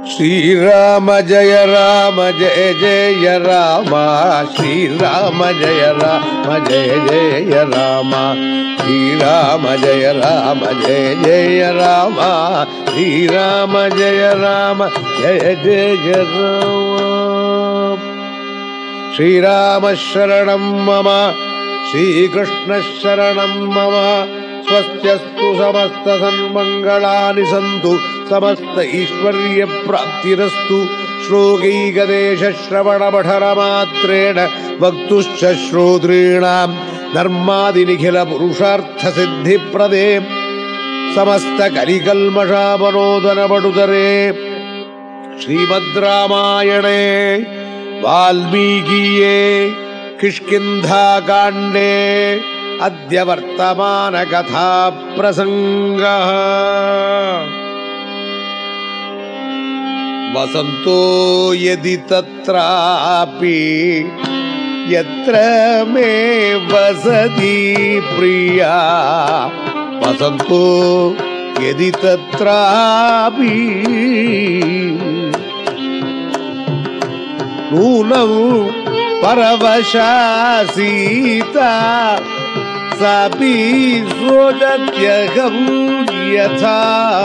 శ్రీరామ జయ రామ జయ జయ రామ శ్రీరామ జయ రామ జయ జయ రామ శ్రీరామ జయ రామ జయ జయ రామ శ్రీరామ జయ రామ జయ జయ రామ శ్రీరామశరణం మమ శ్రీకృష్ణశరణం మమ స్వస్త్యస్తు సమస్త సన్మంగళాని సంతు సమస్త ఐశ్వర్య ప్రాప్తిరస్తు శ్లోకైకదేశ శ్రవణమఠరమాత్రేణ వక్తుశ్చ శ్రోతॄణాం ధర్మాది నిఖిల పురుషార్థ సిద్ధిప్రదే సమస్త కలికల్మషాపనోదనపడుతరే श्रीमद् रामायणे वाल्मीकीये किष्किन्धाकाण्डे अद्य वर्तमानकथाप्रसङ्गः वसन्तो यदि तत्रापि यत्र मे वसति प्रिया वसन्तो यदि तत्रापि नूनं परवशा सीता सापि सोदत्यहं यथा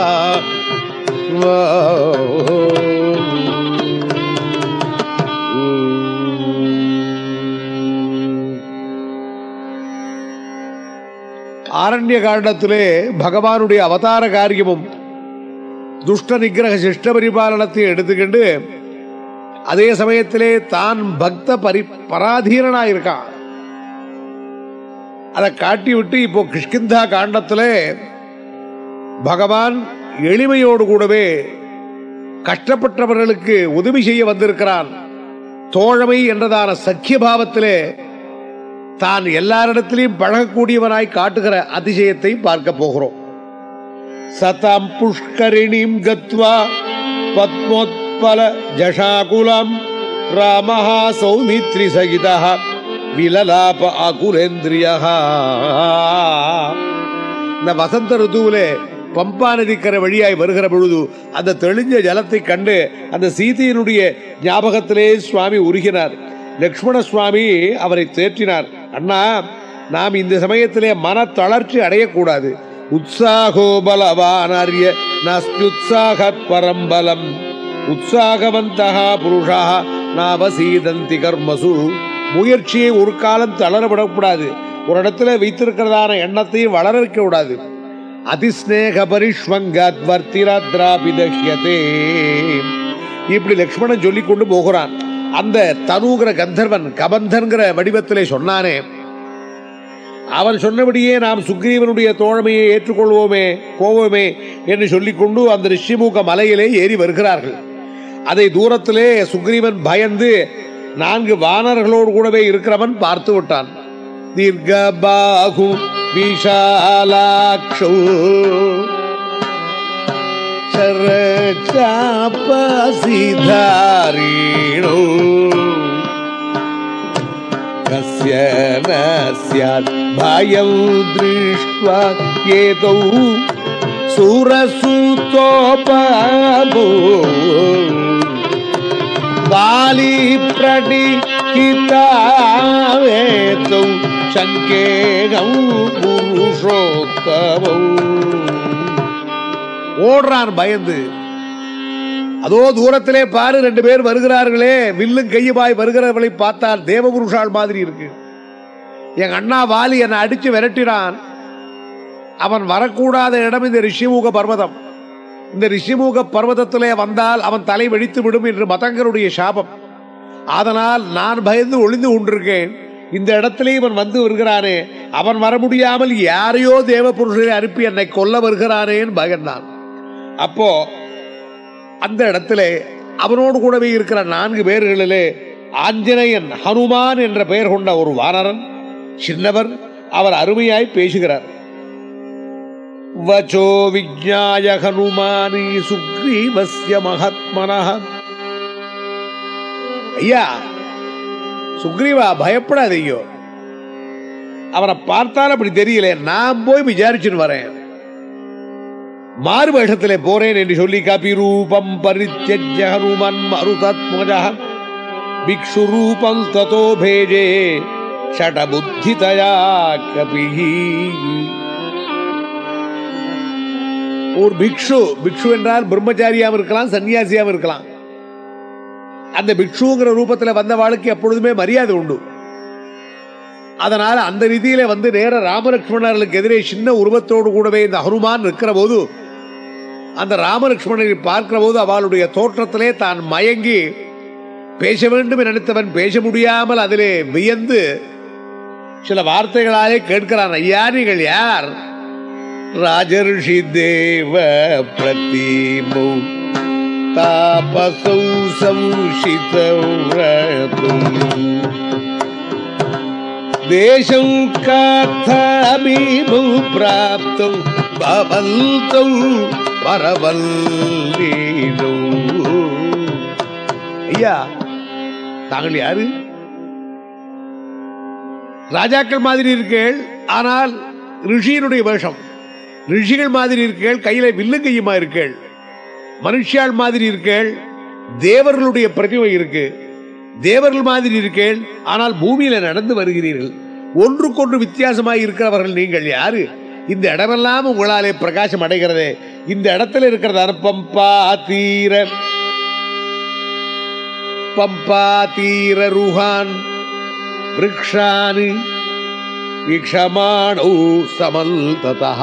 ஆரண்ய காண்டத்திலே பகவானுடைய அவதார காரியமும் துஷ்ட நிகிரக சிஷ்ட பரிபாலனத்தை எடுத்துக்கிண்டு அதே சமயத்திலே தான் பக்த பரி பராதீனனா இருக்கான் அதை காட்டி விட்டு இப்போ கிஷ்கிந்தா காண்டத்திலே பகவான் எளிமையோடு கூடவே கஷ்டப்பட்டவர்களுக்கு உதவி செய்ய வந்திருக்கிறான் தோழமை என்றதான சக்கிய பாவத்திலே தான் எல்லாரிடத்திலையும் பழகக்கூடியவனாய் காட்டுகிற அதிசயத்தை பார்க்க போகிறோம் சதாம் புஷ்கரிணீம் கத்வா பத்மோத்பல ஜஷாகுலம் ராமः சௌமித்ரி சகிதः விலலாப அகுலேந்திரியः இந்த வசந்த ருதுவிலே பம்பா நதிக்கரை வழியாய் வருகிற பொழுது அந்த தெளிஞ்ச ஜலத்தை கண்டு அந்த சீதையினுடைய ஞாபகத்திலே சுவாமி உருகினார் லக்ஷ்மண சுவாமி அவரை தேற்றினார் அண்ணா நாம் இந்த சமயத்திலே மன தளர்ச்சி அடையக்கூடாது உற்சாகோ பலவானாரிய நாஸ்யுத்சாகத் பரம்பலம் உற்சாகவந்தகா புருஷா நாவசீதந்தி கர்மசு முயற்சியை ஒரு காலம் தளர விடக்கூடாது ஒரு இடத்துல வைத்திருக்கிறதான எண்ணத்தையும் வளர வைக்க கூடாது அதிஸ்நேக பரிஷ்வங்காத் வர்த்திராத்ராபிதஹ்யதே இப்படி லக்ஷ்மணன் சொல்லி கொண்டு போகிறான் அந்த தனுகிற கந்தர்வன் கபந்தன்கிற வடிவத்திலே சொன்னானே அவன் சொன்னபடியே நாம் சுக்ரீவனுடைய தோழமையை ஏற்றுக்கொள்வோமே போவோமே என்று சொல்லிக்கொண்டு அந்த ரிஷிமுக மலையிலே ஏறி வருகிறார்கள் அதை தூரத்திலே சுக்ரீவன் பயந்து நான்கு வானர்களோடு கூடவே இருக்கிறவன் பார்த்து விட்டான் தீர்க்கபாகு விஷாலாக்ஷு சரச்சாபசிதாரிணோ कस्य न स्यात् भयं दृष्ट्वा एतौ सुरसुतोपमो बालिप्रटिहितावेतौ शङ्केगौ पुरुषोत्तमौ ஓடுறான் பயந்து அதோ தூரத்திலே பாரு ரெண்டு பேர் வருகிறார்களே வில்லும் கையுமாய் வருகிறவர்களை பார்த்தால் தேவபுருஷால் மாதிரி இருக்கு என் அண்ணா வாலி என்னை அடிச்சு விரட்டினான் அவன் வரக்கூடாத இடம் இந்த ரிஷிமுக பர்வதம் இந்த ரிஷிமுக பர்வதத்திலே வந்தால் அவன் தலை வெடித்து விடும் என்று மதங்கருடைய சாபம் அதனால் நான் பயந்து ஒளிந்து கொண்டிருக்கேன் இந்த இடத்திலே இவன் வந்து வருகிறானே அவன் வர முடியாமல் யாரையோ தேவ புருஷரை அனுப்பி என்னை கொல்ல வருகிறானேன்னு பயந்தான் அப்போ அந்த இடத்திலே அவனோடு கூடவே இருக்கிற நான்கு பேர்களிலே ஆஞ்சநேயன் ஹனுமான் என்ற பெயர் கொண்ட ஒரு வானரன் சின்னவர் அவர் அருமையாய் பேசுகிறார் வச்சோ விஜ்ஞாய ஹனுமானி சுக்ரீவஸ்ய மகாத்மனः ஐயா சுக்ரீவா பயப்படாதீங்க அவரை பார்த்தாலும் அப்படி தெரியல நான் போய் விசாரிச்சுன்னு வரேன் மாறு வேஷத்திலே போறேன் என்று சொல்லி கபி ரூபம் பரித்யஜ்ய ஹனுமன் மருதத்மஜ பிக்ஷு ரூபம் ததோ பேஜே ஷடபுத்திதயா கபிஹி ஒரு பிக்ஷு பிக்ஷு என்றால் பிரம்மச்சாரியாவும் இருக்கலாம் சன்னியாசியாவும் இருக்கலாம் அந்த பிக்ஷுங்கிற ரூபத்தில் வந்த வாழ்க்கை எப்பொழுதுமே மரியாதை உண்டு அதனால அந்த ரீதியில வந்து நேர ராமலட்சுமணர்களுக்கு எதிரே சின்ன உருவத்தோடு கூடவே இந்த ஹனுமான் இருக்கிற போது அந்த ராமலட்சுமணரை பார்க்கிற போது அவளுடைய தோற்றத்திலே தான் மயங்கி பேச வேண்டும் என நினைத்தவன் பேச முடியாமல் அதிலே வியந்து சில வார்த்தைகளாலே கேட்கிறான் ஐயா நீங்கள் யார் ராஜர்ஷி தேவ பிரதிமௌ தாபசௌ சம்ஷிதவ்ரதும் தேசம் காத்தாமீமௌ பிராப்தம் பவல்தௌ பரவல்லீனோ ஐயா தாங்கள் யாரு ராஜாக்கள் மாதிரி இருக்கேள் ஆனால் ரிஷியினுடைய வேஷம் ரிஷிகள் மாதிரி இருக்கேள் கையில வில்லு கையுமா இருக்கேள் மனுஷியாள் மாதிரி இருக்கேள் தேவர்களுடைய பிரதிமை இருக்கு தேவர்கள் மாதிரி இருக்கேள் ஆனால் பூமியில நடந்து வருகிறீர்கள் ஒன்றுக்கொன்று வித்தியாசமாய் இருக்கிறவர்கள் நீங்கள் யாரு இந்த இடமெல்லாம் உங்களாலே பிரகாசம் அடைகிறதே இந்த இடத்துல இருக்கிறதான பம்பா தீர பம்பா தீர ருஹான் விரக்ஷானு வீக்ஷமானோ சமல்ததா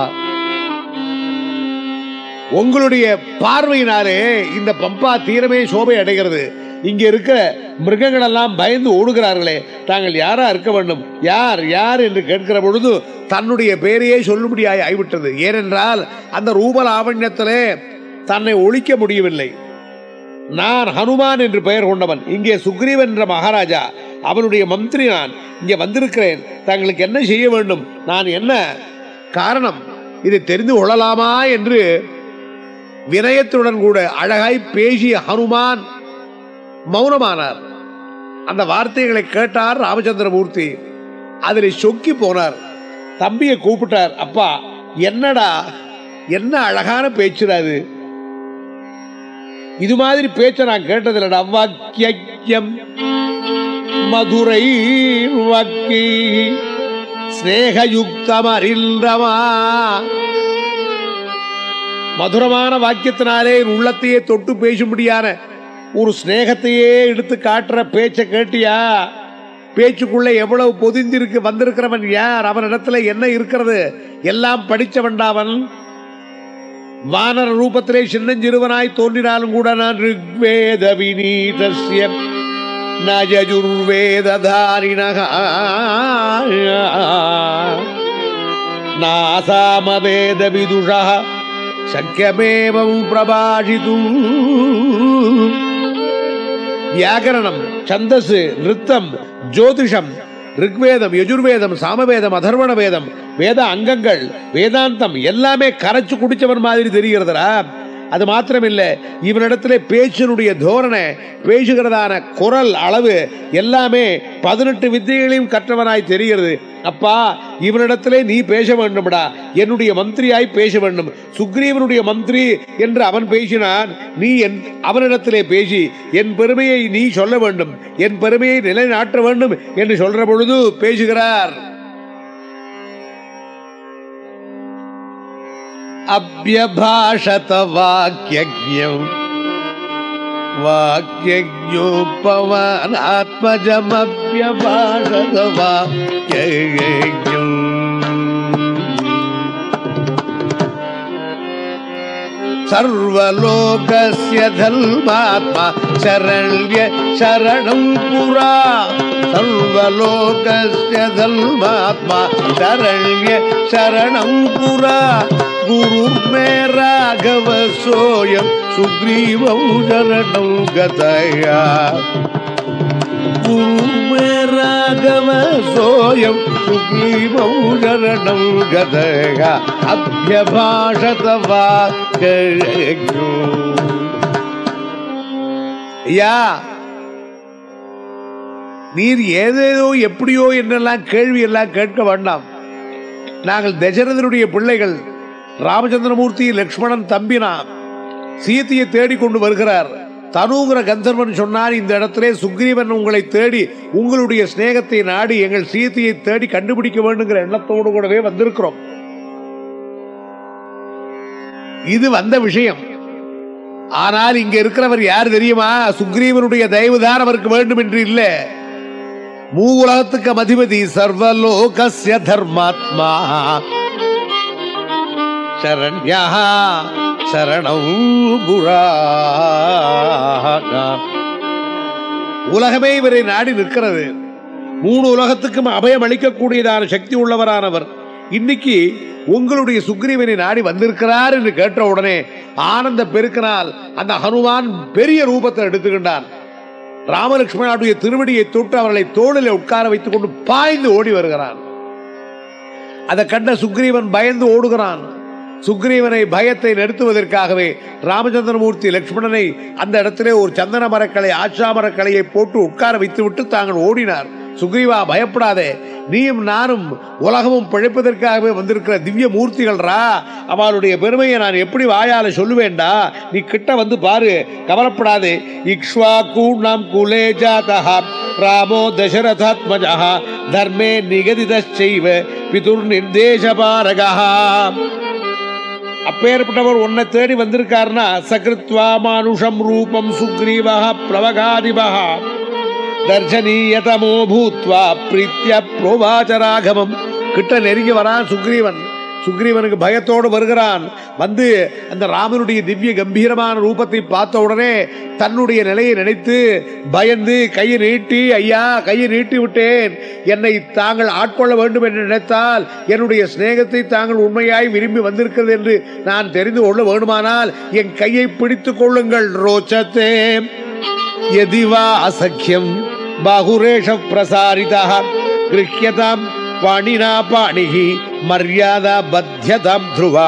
உங்களுடைய பார்வையினாலே இந்த பம்பா தீரமே சோபை அடைகிறது இங்க இருக்கிற மிருகங்கள் எல்லாம் பயந்து ஓடுகிறார்களே தாங்கள் யாரா இருக்க வேண்டும் யார் யார் என்று கேட்கிற பொழுது தன்னுடைய பெயரையே சொல்லும்படியாய் ஆய்விட்டது ஏனென்றால் அந்த ரூப லாவண்யத்திலே தன்னை ஒழிக்க முடியவில்லை நான் ஹனுமான் என்று பெயர் கொண்டவன் இங்கே சுக்ரீவன் என்ற மகாராஜா அவனுடைய மந்திரி நான் இங்கே வந்திருக்கிறேன் தங்களுக்கு என்ன செய்ய வேண்டும் நான் என்ன காரணம் இதை தெரிந்து கொள்ளலாமா என்று வினயத்துடன் கூட அழகாய் பேசிய ஹனுமான் மௌனமானார் அந்த வார்த்தைகளை கேட்டார் ராமச்சந்திரமூர்த்தி அதில் சொக்கி போனார் தம்பியை கூப்பிட்டார் அப்பா என்னடா என்ன அழகான பேச்சுடா அது இது மாதிரி பேச்ச நான் கேட்டதில்லடா வாக்கியம் மதுரை வாக்கி ஸ்நேகயுக்தம் அறிந்தமா மதுரமான வாக்கியத்தினாலே என் உள்ளத்தையே தொட்டு பேசும்படியான ஒரு ஸ்நேகத்தையே எடுத்து காட்டுற பேச்சை கேட்டியா பேச்சுக்குள்ள எவ்வளவு பொதிந்திருக்கு வந்திருக்கிறவன் யார் அவனிடத்துல என்ன இருக்கிறது எல்லாம் படிச்சவன்டாவன் வானர ரூபத்திலே சின்னஞ்சிறுவனாய் தோன்றினாலும் கூட நான் ரிக்வேத வினீதஸ்ய நஜுர்வேதாரிணக நாசாமவேத விதுஷா சக்கியமேவம் பிரபாஷிதும் வியாகரணம் சந்தசு நிருத்தம் ஜோதிஷம் ரிக்வேதம் யஜுர்வேதம் சாமவேதம் அதர்வண வேதம் வேத அங்கங்கள் வேதாந்தம் எல்லாமே கரைச்சு குடிச்சவன் மாதிரி தெரிகிறதுடா அது மாத்திரமில்லை இவனிடத்துல பேச்சினுடைய தோரணை பேசுகிறதான குரல் அளவு எல்லாமே பதினெட்டு வித்தைகளையும் கற்றவனாய் தெரிகிறது அப்பா இவனிடத்திலே நீ பேச வேண்டும்டா என்னுடைய மந்திரியாய் பேச வேண்டும் சுக்ரீவனுடைய மந்திரி என்று அவன் பேசினான் நீ என் அவனிடத்திலே பேசி என் பெருமையை நீ சொல்ல வேண்டும் என் பெருமையை நிலைநாட்ட வேண்டும் என்று சொல்ற பொழுது பேசுகிறார் அபியபாஷத வாக்கியம் வாக்கியோபவான் ஆத்மஜமபியபாஷத வாக்கியம் सर्वलोकस्य धर्मात्मा शरण्य शरणं पुरा सर्वलोकस्य धर्मात्मा शरण्य शरणं पुरा गुरुर्मे राघव सोऽयं सुग्रीवौ शरणं गतया गुरुर्मे राघव सोऽयं सुग्रीवौ शरणं गतया अभ्यभाषत वाक्यज्ञो ஐயா நீர் ஏதேதோ எப்படியோ என்றெல்லாம் கேள்வி எல்லாம் கேட்க வேண்டாம் நாங்கள் தசரதனுடைய பிள்ளைகள் ராமச்சந்திரமூர்த்தி லக்ஷ்மணன் தம்பினா சீதையை தேடிக்கொண்டு வருகிறார் தனுங்கிற கந்தர்வன் சொன்னார் இந்த இடத்திலே சுக்ரீவன் உங்களை தேடி உங்களுடைய சிநேகத்தை நாடி எங்கள் சீதையை தேடி கண்டுபிடிக்க வேண்டுங்கிற எண்ணத்தோடு கூடவே வந்திருக்கிறோம் இது வந்த விஷயம் ஆனால் இங்க இருக்கிறவர் யார் தெரியுமா சுக்ரீவனுடைய தயவுதான் அவருக்கு வேண்டும் என்று இல்ல மூ உலகத்துக்கு அதிபதி சர்வலோகஸ்ய தர்மாத்மா சரண்யா சரணம் புரா உலகமே இவரை நாடி நிற்கிறது மூணு உலகத்துக்கும் அபயம் அளிக்கக்கூடியதான சக்தி உள்ளவரானவர் இன்னைக்கு உங்களுடைய சுக்ரீவனை நாடி வந்திருக்கிறார் என்று கேட்ட உடனே ஆனந்த பெருக்கினால் அந்த ஹனுமான் பெரிய ரூபத்தை எடுத்துக்கின்றான் ராமலட்சுமணனுடைய திருவடியை தொட்டு அவர்களை தோளில் உட்கார வைத்துக் கொண்டு பாய்ந்து ஓடி வருகிறான் அதை கண்ட சுக்ரீவன் பயந்து ஓடுகிறான் சுக்ரீவனை பயத்தை நிறுத்துவதற்காகவே ராமச்சந்திரமூர்த்தி லட்சுமணனை அந்த இடத்திலே ஒரு சந்தன மரக்கலை ஆச்சா மரக்கலையை போட்டு உட்கார வைத்துவிட்டு தாங்கள் ஓடினார் சுக்ரீவா பயப்படாதே நீயும் நானும் உலகமும் பிழைப்பதற்காகவே வந்திருக்கிற திவ்ய மூர்த்திகள்ரா அவளுடைய பெருமையை நான் எப்படி வாயால சொல்லுவேண்டா நீ கிட்ட வந்து பாரு கவலைப்படாதே இக்ஷ்வா கூணாம் குலே ஜாதா ராமோ தசரதாத்மஜா தர்மே நிகதிதச்சைவ பிதுர் நிர்தேசபாரகா அப்பேற்பட்டவர் உன்னை தேடி வந்திருக்காருன்னா சகிருத்வா மானுஷம் ரூபம் சுக்ரீவா பிளவகாதிபா தர்சனீயதமோ பூத்வா பிரீத்திய புரோவாச்ச ராகவம் கிட்ட நெருங்கி வரான் சுக்ரீவன் சுக்ரீவனுக்கு பயத்தோடு வருகிறான் வந்து அந்த ராமனுடைய திவ்ய கம்பீரமான ரூபத்தை பார்த்த உடனே தன்னுடைய நிலையை நினைத்து பயந்து கையை நீட்டி ஐயா கையை நீட்டி விட்டேன் என்னை தாங்கள் ஆட்கொள்ள வேண்டும் என்று நினைத்தால் என்னுடைய சிநேகத்தை தாங்கள் உண்மையாய் விரும்பி வந்திருக்கிறது என்று நான் தெரிந்து கொள்ள வேண்டுமானால் என் கையை பிடித்துக் கொள்ளுங்கள் ரோச்சத்தே यदि वा असख्यं बाहुरेष प्रसारितः गृह्यतां पाणिना पाणिः मर्यादा बध्यतां ध्रुवा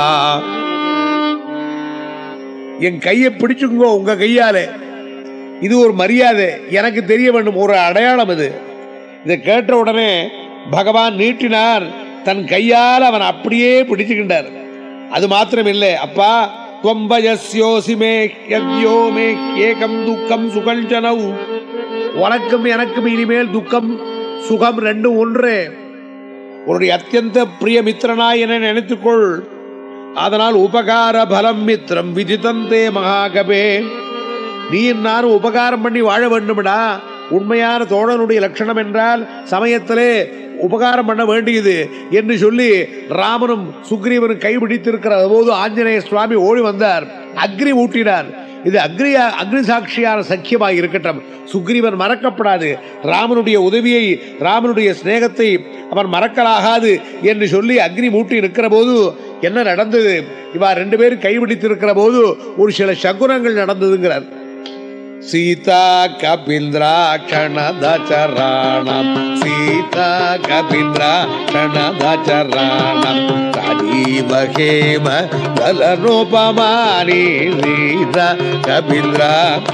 என் கையை பிடிச்சுங்கோ உங்க கையால இது ஒரு மரியாதை எனக்கு தெரிய வேண்டும் ஒரு அடையாளம் இது இதை கேட்ட உடனே பகவான் நீட்டினார் தன் கையால் அவன் அப்படியே பிடிச்சுக்கின்றார் அது மாத்திரம் இல்லை அப்பா துவம்பயஸ்யோசி மே யத்யோ மே ஏகம் துக்கம் சுகஞ்சனவு உனக்கும் எனக்கும் இனிமேல் துக்கம் சுகம் ரெண்டும் ஒன்று உன்னுடைய அத்தியந்த பிரிய மித்திரனாய் என நினைத்துக்கொள் அதனால் உபகார பலம் மித்திரம் விதித்தந்தே மகாகபே நீ நானும் உபகாரம் பண்ணி வாழ வேண்டும்டா உண்மையான தோழனுடைய லட்சணம் என்றால் சமயத்திலே உபகாரம் பண்ண வேண்டியது என்று சொல்லி ராமனும் சுக்ரீவனும் கைபிடித்திருக்கிற போது ஆஞ்சநேய சுவாமி ஓடி வந்தார் அக்னி ஊட்டினார் இது அக்னியா அக்னி சாட்சியான சக்கியமாக இருக்கட்டும் சுக்ரீவன் மறக்கப்படாது ராமனுடைய உதவியை ராமனுடைய சிநேகத்தை அவன் மறக்கலாகாது என்று சொல்லி அக்னி மூட்டி நிற்கிற போது என்ன நடந்தது இவா ரெண்டு பேரும் கைபிடித்திருக்கிற போது ஒரு சில சகுனங்கள் நடந்ததுங்கிறார் சீதா கபிந்திரா க்ஷணதச்சராணம் சீதா கபிந்திரா க்ஷணதச்சராணம் ராஜீவ ஹேம கலனோபமானி சீதா கபிந்திரா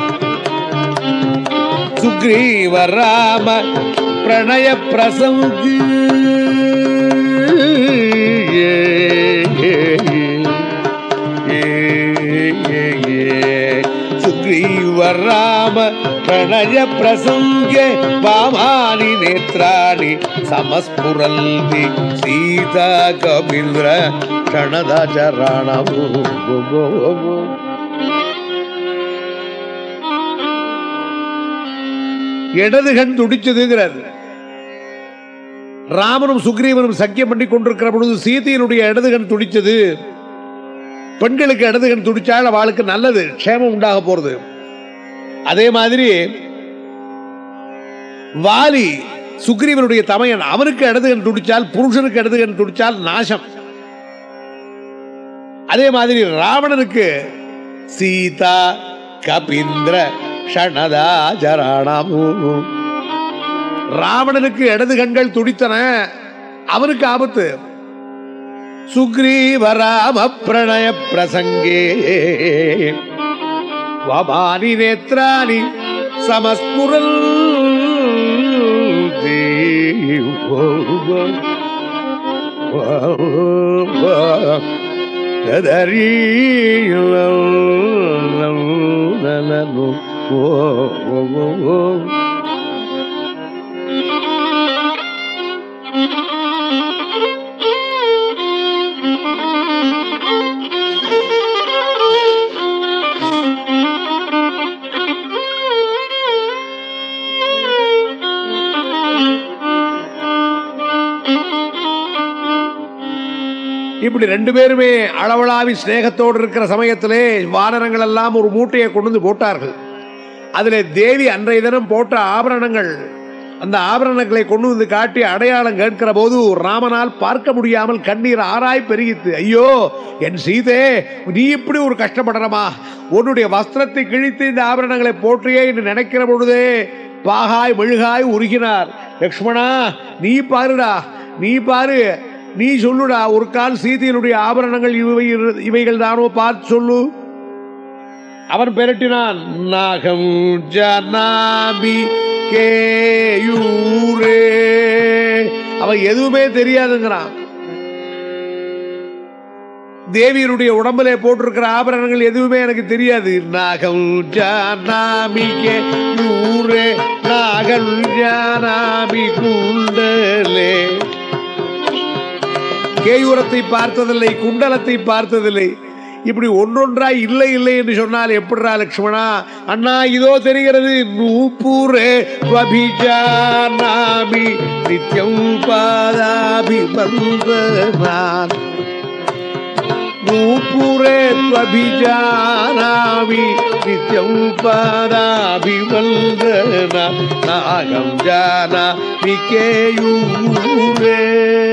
சுக்ரீவ ராம பிரணய பிரசங்கி சுக்ரீவ ராம பிரணய பிரசங்கே வாமானி நேத்ராணி சமஸ்புரல்தி சீதா கபிந்திர க்ஷணதாச்சராணமோ இடது கண் துடிச்சதுங்கிறார் ராமனும் சுக்ரீவனும் சக்கியம் பண்ணி கொண்டிருக்கிற பொழுது சீதையினுடைய இடது கண் துடிச்சது பெண்களுக்கு இடது கண் துடிச்சால் அவளுக்கு நல்லது க்ஷேமம் உண்டாக போறது அதே மாதிரி வாலி சுக்ரீவனுடைய தமையன் அவனுக்கு இடது கண் துடிச்சால் புருஷனுக்கு இடது கண் துடிச்சால் நாசம் அதே மாதிரி ராவணனுக்கு சீதா கபீந்திர ஷணதா ஜராணமு ராவணனுக்கு இடது கண்கள் துடித்தன அவனுக்கு ஆபத்து சுக்ரீவராம பிரணய பிரசங்கே வபானி நேத்ராணி சமஸ்புரல் ஓ ஓ ஓ ஓ இப்படி ரெண்டு பேருமே அளவளாவி சிநேகத்தோடு இருக்கிற சமயத்திலே வானரங்கள் எல்லாம் ஒரு மூட்டையை கொண்டு வந்து போட்டார்கள் அதில் தேவி அன்றைய தினம் போட்ட ஆபரணங்கள் அந்த ஆபரணங்களை கொண்டு வந்து காட்டி அடையாளம் கேட்கிற போது ராமனால் பார்க்க முடியாமல் கண்ணீர் ஆராய் பெருகித்து ஐயோ என் சீதே நீ இப்படி ஒரு கஷ்டப்படறமா உன்னுடைய வஸ்திரத்தை கிழித்து இந்த ஆபரணங்களை போற்றியே என்று நினைக்கிற பொழுதே பாகாய் மெழுகாய் உருகினார் லக்ஷ்மணா நீ பாருடா நீ பாரு நீ சொல்லுடா ஒரு கால் சீதையினுடைய ஆபரணங்கள் இவை இவைகள் தானோ பார்த்து சொல்லு அவன் பெரட்டினான் நாகம் ஜனாபி கேயூரே அவன் எதுவுமே தெரியாதுங்கிறான் தேவியருடைய உடம்புல போட்டிருக்கிற ஆபரணங்கள் எதுவுமே எனக்கு தெரியாது நாகம் ஜானாமி கேயூரே நாகம் ஜானாமி குண்டலே கேயூரத்தை பார்த்ததில்லை குண்டலத்தை பார்த்ததில்லை இப்படி ஒன்றொன்றாய் இல்லை இல்லை என்று சொன்னால் எப்படிரா லக்ஷ்மணா அண்ணா இதோ தெரிகிறது நூப்பூரே வபிஜானாமி நித்யம் பாதாபி பந்தனான் நூப்புரே त्वभिजानामि नित्यं पादाभिवन्दना नागं जानामि केयूरे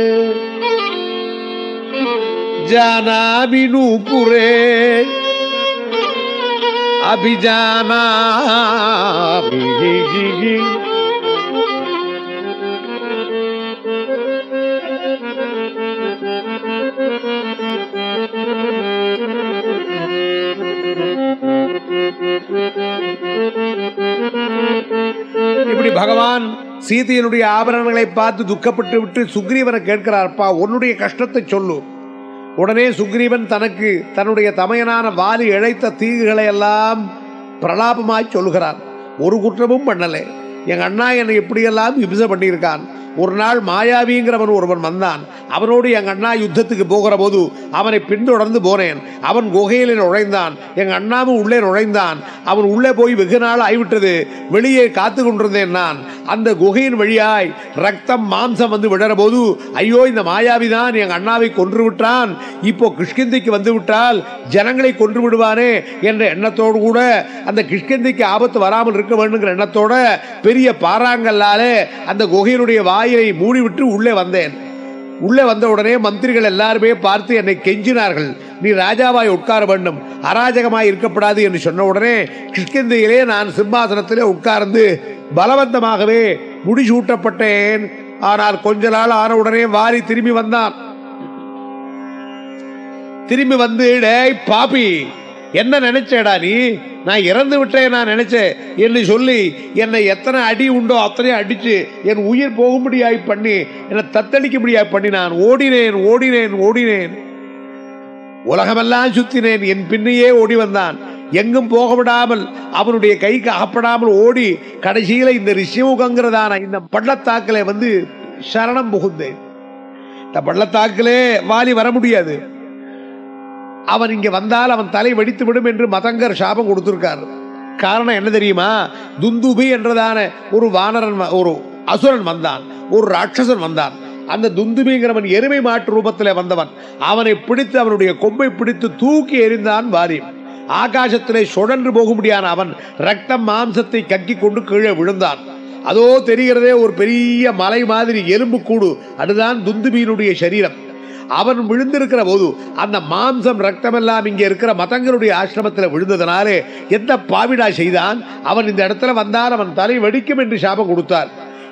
जानामि नूपुरे अभिजानामि இப்படி பகவான் சீதையினுடைய ஆபரணங்களை பார்த்து துக்கப்பட்டு விட்டு சுக்ரீவனை கேட்கிறார்ப்பா உன்னுடைய கஷ்டத்தை சொல்லு உடனே சுக்ரீவன் தனக்கு தன்னுடைய தமையனான வாலி இழைத்த தீங்குகளை எல்லாம் பிரலாபமாய் சொல்லுகிறான் ஒரு குற்றமும் பண்ணலை எங்க அண்ணா என்னை எப்படியெல்லாம் இம்சை பண்ணியிருக்கான் ஒரு நாள் மாயாவிங்கிறவன் ஒருவன் வந்தான் அவனோடு எங்க அண்ணா யுத்தத்துக்கு போகிற போது அவனை பின்தொடர்ந்து போனேன் அவன் குகையிலே நுழைந்தான் எங்க அண்ணாவும் உள்ளே நுழைந்தான் அவன் உள்ளே போய் வெகு நாள் ஆய்விட்டது வெளியே காத்து கொண்டிருந்தேன் நான் அந்த குகையின் வழியாய் ரத்தம் மாம்சம் வந்து விடுற போது ஐயோ இந்த மாயாவிதான் எங்க அண்ணாவை கொன்று விட்டான் இப்போ கிஷ்கிந்திக்கு வந்து விட்டால் ஜனங்களை கொன்று விடுவானே என்ற எண்ணத்தோடு கூட அந்த கிஷ்கிந்திக்கு ஆபத்து வராமல் இருக்க வேண்டுங்கிற எண்ணத்தோட பெரிய பாறாங்கல்லாலே அந்த குகையினுடைய வாயிலை மூடிவிட்டு உள்ளே வந்தேன் உள்ளே வந்த உடனே மந்திரிகள் எல்லாருமே பார்த்து என்னை கெஞ்சினார்கள் நீ ராஜாவாய் உட்கார வேண்டும் அராஜகமாய் இருக்கப்படாது என்று சொன்ன உடனே கிஷ்கிந்தையிலே நான் சிம்மாசனத்திலே உட்கார்ந்து பலவந்தமாகவே முடிசூட்டப்பட்டேன் ஆனால் கொஞ்ச நாள் ஆன உடனே வாரி திரும்பி வந்தான் திரும்பி வந்து டேய் பாப்பி என்ன நினைச்சேடா நீ நான் இறந்து விட்டேன் நான் நினைச்சேன் என்று சொல்லி என்னை எத்தனை அடி உண்டோ அத்தனையும் அடிச்சு என் உயிர் போகும்படியாய் பண்ணி என்னை தத்தளிக்கும்படியாய் பண்ணி நான் ஓடினேன் ஓடினேன் ஓடினேன் உலகமெல்லாம் சுத்தினேன் என் பின்னையே ஓடி வந்தான் எங்கும் போக விடாமல் அவனுடைய கைக்கு அகப்படாமல் ஓடி கடைசியில இந்த ரிஷிமுகங்கிறதான இந்த பள்ளத்தாக்கிலே வந்து சரணம் புகுந்தேன் இந்த பள்ளத்தாக்கிலே வாலி வர முடியாது அவன் இங்க வந்தால் அவன் தலை வெடித்து விடும் என்று மதங்கர் சாபம் கொடுத்திருக்கார் காரணம் என்ன தெரியுமா துந்துபி என்றதான ஒரு வானரன் வ- ஒரு அசுரன் வந்தான் ஒரு ராட்சசன் வந்தான் அந்த துந்துபிங்கிறவன் எருமை மாட்டு ரூபத்தில் வந்தவன் அவனை பிடித்து அவனுடைய கொம்பை பிடித்து தூக்கி எறிந்தான் வாரி ஆகாசத்திலே சுழன்று போகும்படியான அவன் ரத்தம் மாம்சத்தை கக்கி கொண்டு கீழே விழுந்தான் அதோ தெரிகிறதே ஒரு பெரிய மலை மாதிரி எலும்பு கூடு அதுதான் துந்துபியினுடைய சரீரம் அவன் விழுந்திருக்கிற போது அந்த மாம்சம் ரத்தமெல்லாம் இங்கே இருக்கிற மதங்களுடைய ஆசிரமத்தில் விழுந்ததனாலே எந்த பாவிடா செய்தான் அவன் இந்த இடத்துல வந்தால் அவன் தலை வெடிக்கும் என்று சாபம் கொடுத்தார்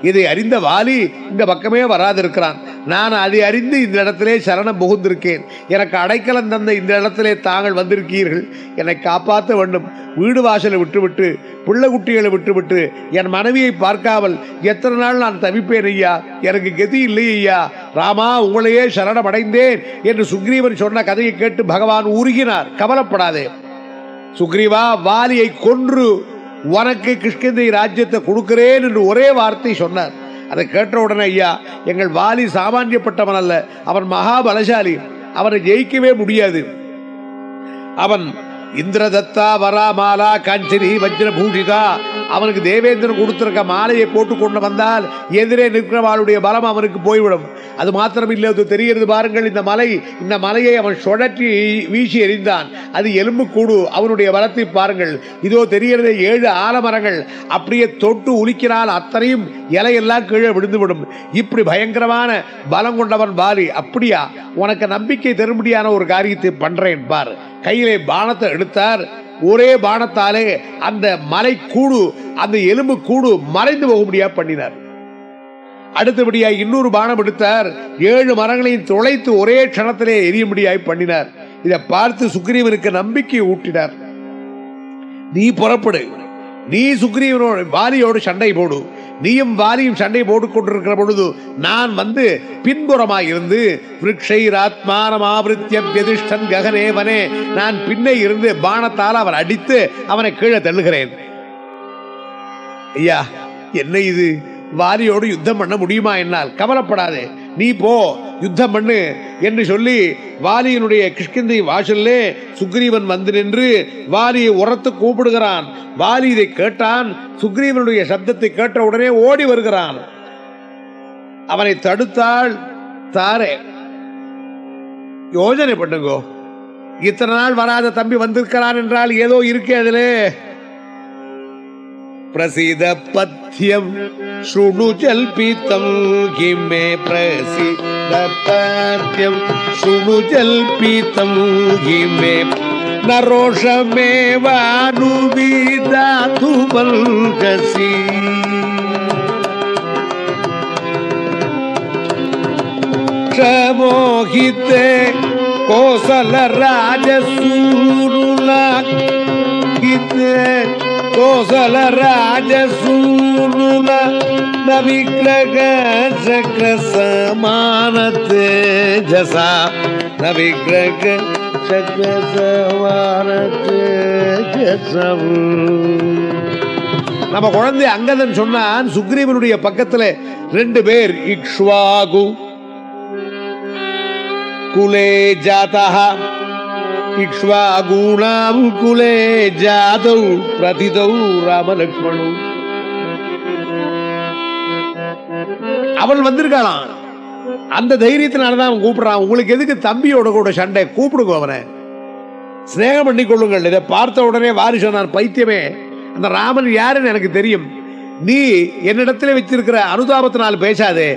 இதை அறிந்த வாலி இந்த பக்கமே வராதிருக்கிறான் நான் அதை அறிந்து இந்த இடத்திலே சரணம் புகுந்திருக்கேன் எனக்கு அடைக்கலம் தந்த இந்த இடத்திலே தாங்கள் வந்திருக்கீர்கள் என்னை காப்பாற்ற வேண்டும் வீடு வாசலை விட்டுவிட்டு பிள்ளை குட்டிகளை விட்டுவிட்டு என் மனைவியை பார்க்காமல் எத்தனை நாள் நான் தவிப்பேன் ஐயா எனக்கு கதி இல்லை ஐயா ராமா உங்களையே சரணம் அடைந்தேன் என்று சுக்ரீவன் சொன்ன கதையை கேட்டு பகவான் உருகினார் கவலைப்படாதே சுக்ரீவா வாலியை கொன்று உனக்கு கிருஷ்ணந்தை ராஜ்யத்தை கொடுக்கிறேன் என்று ஒரே வார்த்தை சொன்னார் அதை கேட்ட உடனே ஐயா எங்கள் வாலி சாமானியப்பட்டவன் அல்ல அவன் மகாபலசாலி அவனை ஜெயிக்கவே முடியாது அவன் இந்திரதத்தா வராமாலா காஞ்சனி வஜ்ரபூஷிதா அவனுக்கு தேவேந்திரன் கொடுத்திருக்க மாலையை போட்டு கொண்டு வந்தால் எதிரே நிற்கிறவாளுடைய பலம் அவனுக்கு போய்விடும் அது மாத்திரம் இல்லை அது தெரிகிறது பாருங்கள் இந்த மலை இந்த மலையை அவன் சுழற்றி வீசி எறிந்தான் அது எலும்புக்கூடு அவனுடைய பலத்தை பாருங்கள் இதோ தெரிகிறது ஏழு ஆலமரங்கள் அப்படியே தொட்டு உலிக்கிறால் அத்தனையும் இலையெல்லாம் கீழே விழுந்துவிடும் இப்படி பயங்கரமான பலம் கொண்டவன் பாரி அப்படியா உனக்கு நம்பிக்கை தரும்படியான ஒரு காரியத்தை பண்றேன் பார் கையிலே பானத்தை எடுத்தார் ஒரே பானத்தாலே அந்த மலை கூடு அந்த எலும்பு கூடு மறைந்து போகும்படியா பண்ணினார் அடுத்தபடியா இன்னொரு பானம் எடுத்தார் ஏழு மரங்களையும் துளைத்து ஒரே க்ஷணத்திலே எரியும்படியாய் பண்ணினார் இதை பார்த்து சுக்ரீவனுக்கு நம்பிக்கை ஊட்டினார் நீ புறப்படு நீ சுக்ரீவனோட வாலியோடு சண்டை போடு நீயும் வாலியும் சண்டை போட்டுக் கொண்டிருக்கிற பொழுது நான் வந்து பின்புறமாய் இருந்து விரக்ஷைராத்மானமாவிருத்தியதிஷ்டன் ககனேவனே நான் பின்னே இருந்து பானத்தால் அவன் அடித்து அவனை கீழே தள்ளுகிறேன் ஐயா என்ன இது வாலியோடு யுத்தம் பண்ண முடியுமா என்னால் கவலைப்படாதே நீ போ யுத்தம் பண்ணு என்று சொல்லி வாலியினுடைய கிஷ்கிந்தை வாசல்லே சுக்ரீவன் வந்து நின்று வாலியை உரத்து கூப்பிடுகிறான் வாலி இதை கேட்டான் சுக்ரீவனுடைய சப்தத்தை கேட்ட உடனே ஓடி வருகிறான் அவனை தடுத்தாள் தாரே யோஜனை பண்ணுங்கோ இத்தனை நாள் வராத தம்பி வந்திருக்கிறான் என்றால் ஏதோ இருக்கே அதிலே प्रसीद पथ्यम शृणु जल्पितं किं मे प्रसीद पथ्यम शृणु जल्पितं किं मे न रोषमेवानुविदातु बल्कसि क्षमोहिते कोसलराजसूरुला கோசல ராஜசூனுல நவிக்கிரக சக்கர சமான தேஜசா நவிக்கிரக சக்கர சமான தேஜசம் நம்ம குழந்தை அங்கதன் சொன்னான் சுக்ரீவனுடைய பக்கத்துல ரெண்டு பேர் இக்ஷ்வாகு குலே ஜாதா இக்ஷ்வாகூணாம் குலே ஜாதௌ பிரதிதௌ ராமலக்ஷ்மணு அவள் வந்திருக்காளாம் அந்த தைரியத்தினாலதான் அவன் கூப்பிடுறான் உங்களுக்கு எதுக்கு தம்பியோட கூட சண்டை கூப்பிடுங்க அவனை சிநேகம் பண்ணி கொள்ளுங்கள் இதை பார்த்த உடனே வாரி சொன்னான் பைத்தியமே அந்த ராமன் யாருன்னு எனக்கு தெரியும் நீ என்னிடத்துல வச்சிருக்கிற அனுதாபத்தினால் பேசாதே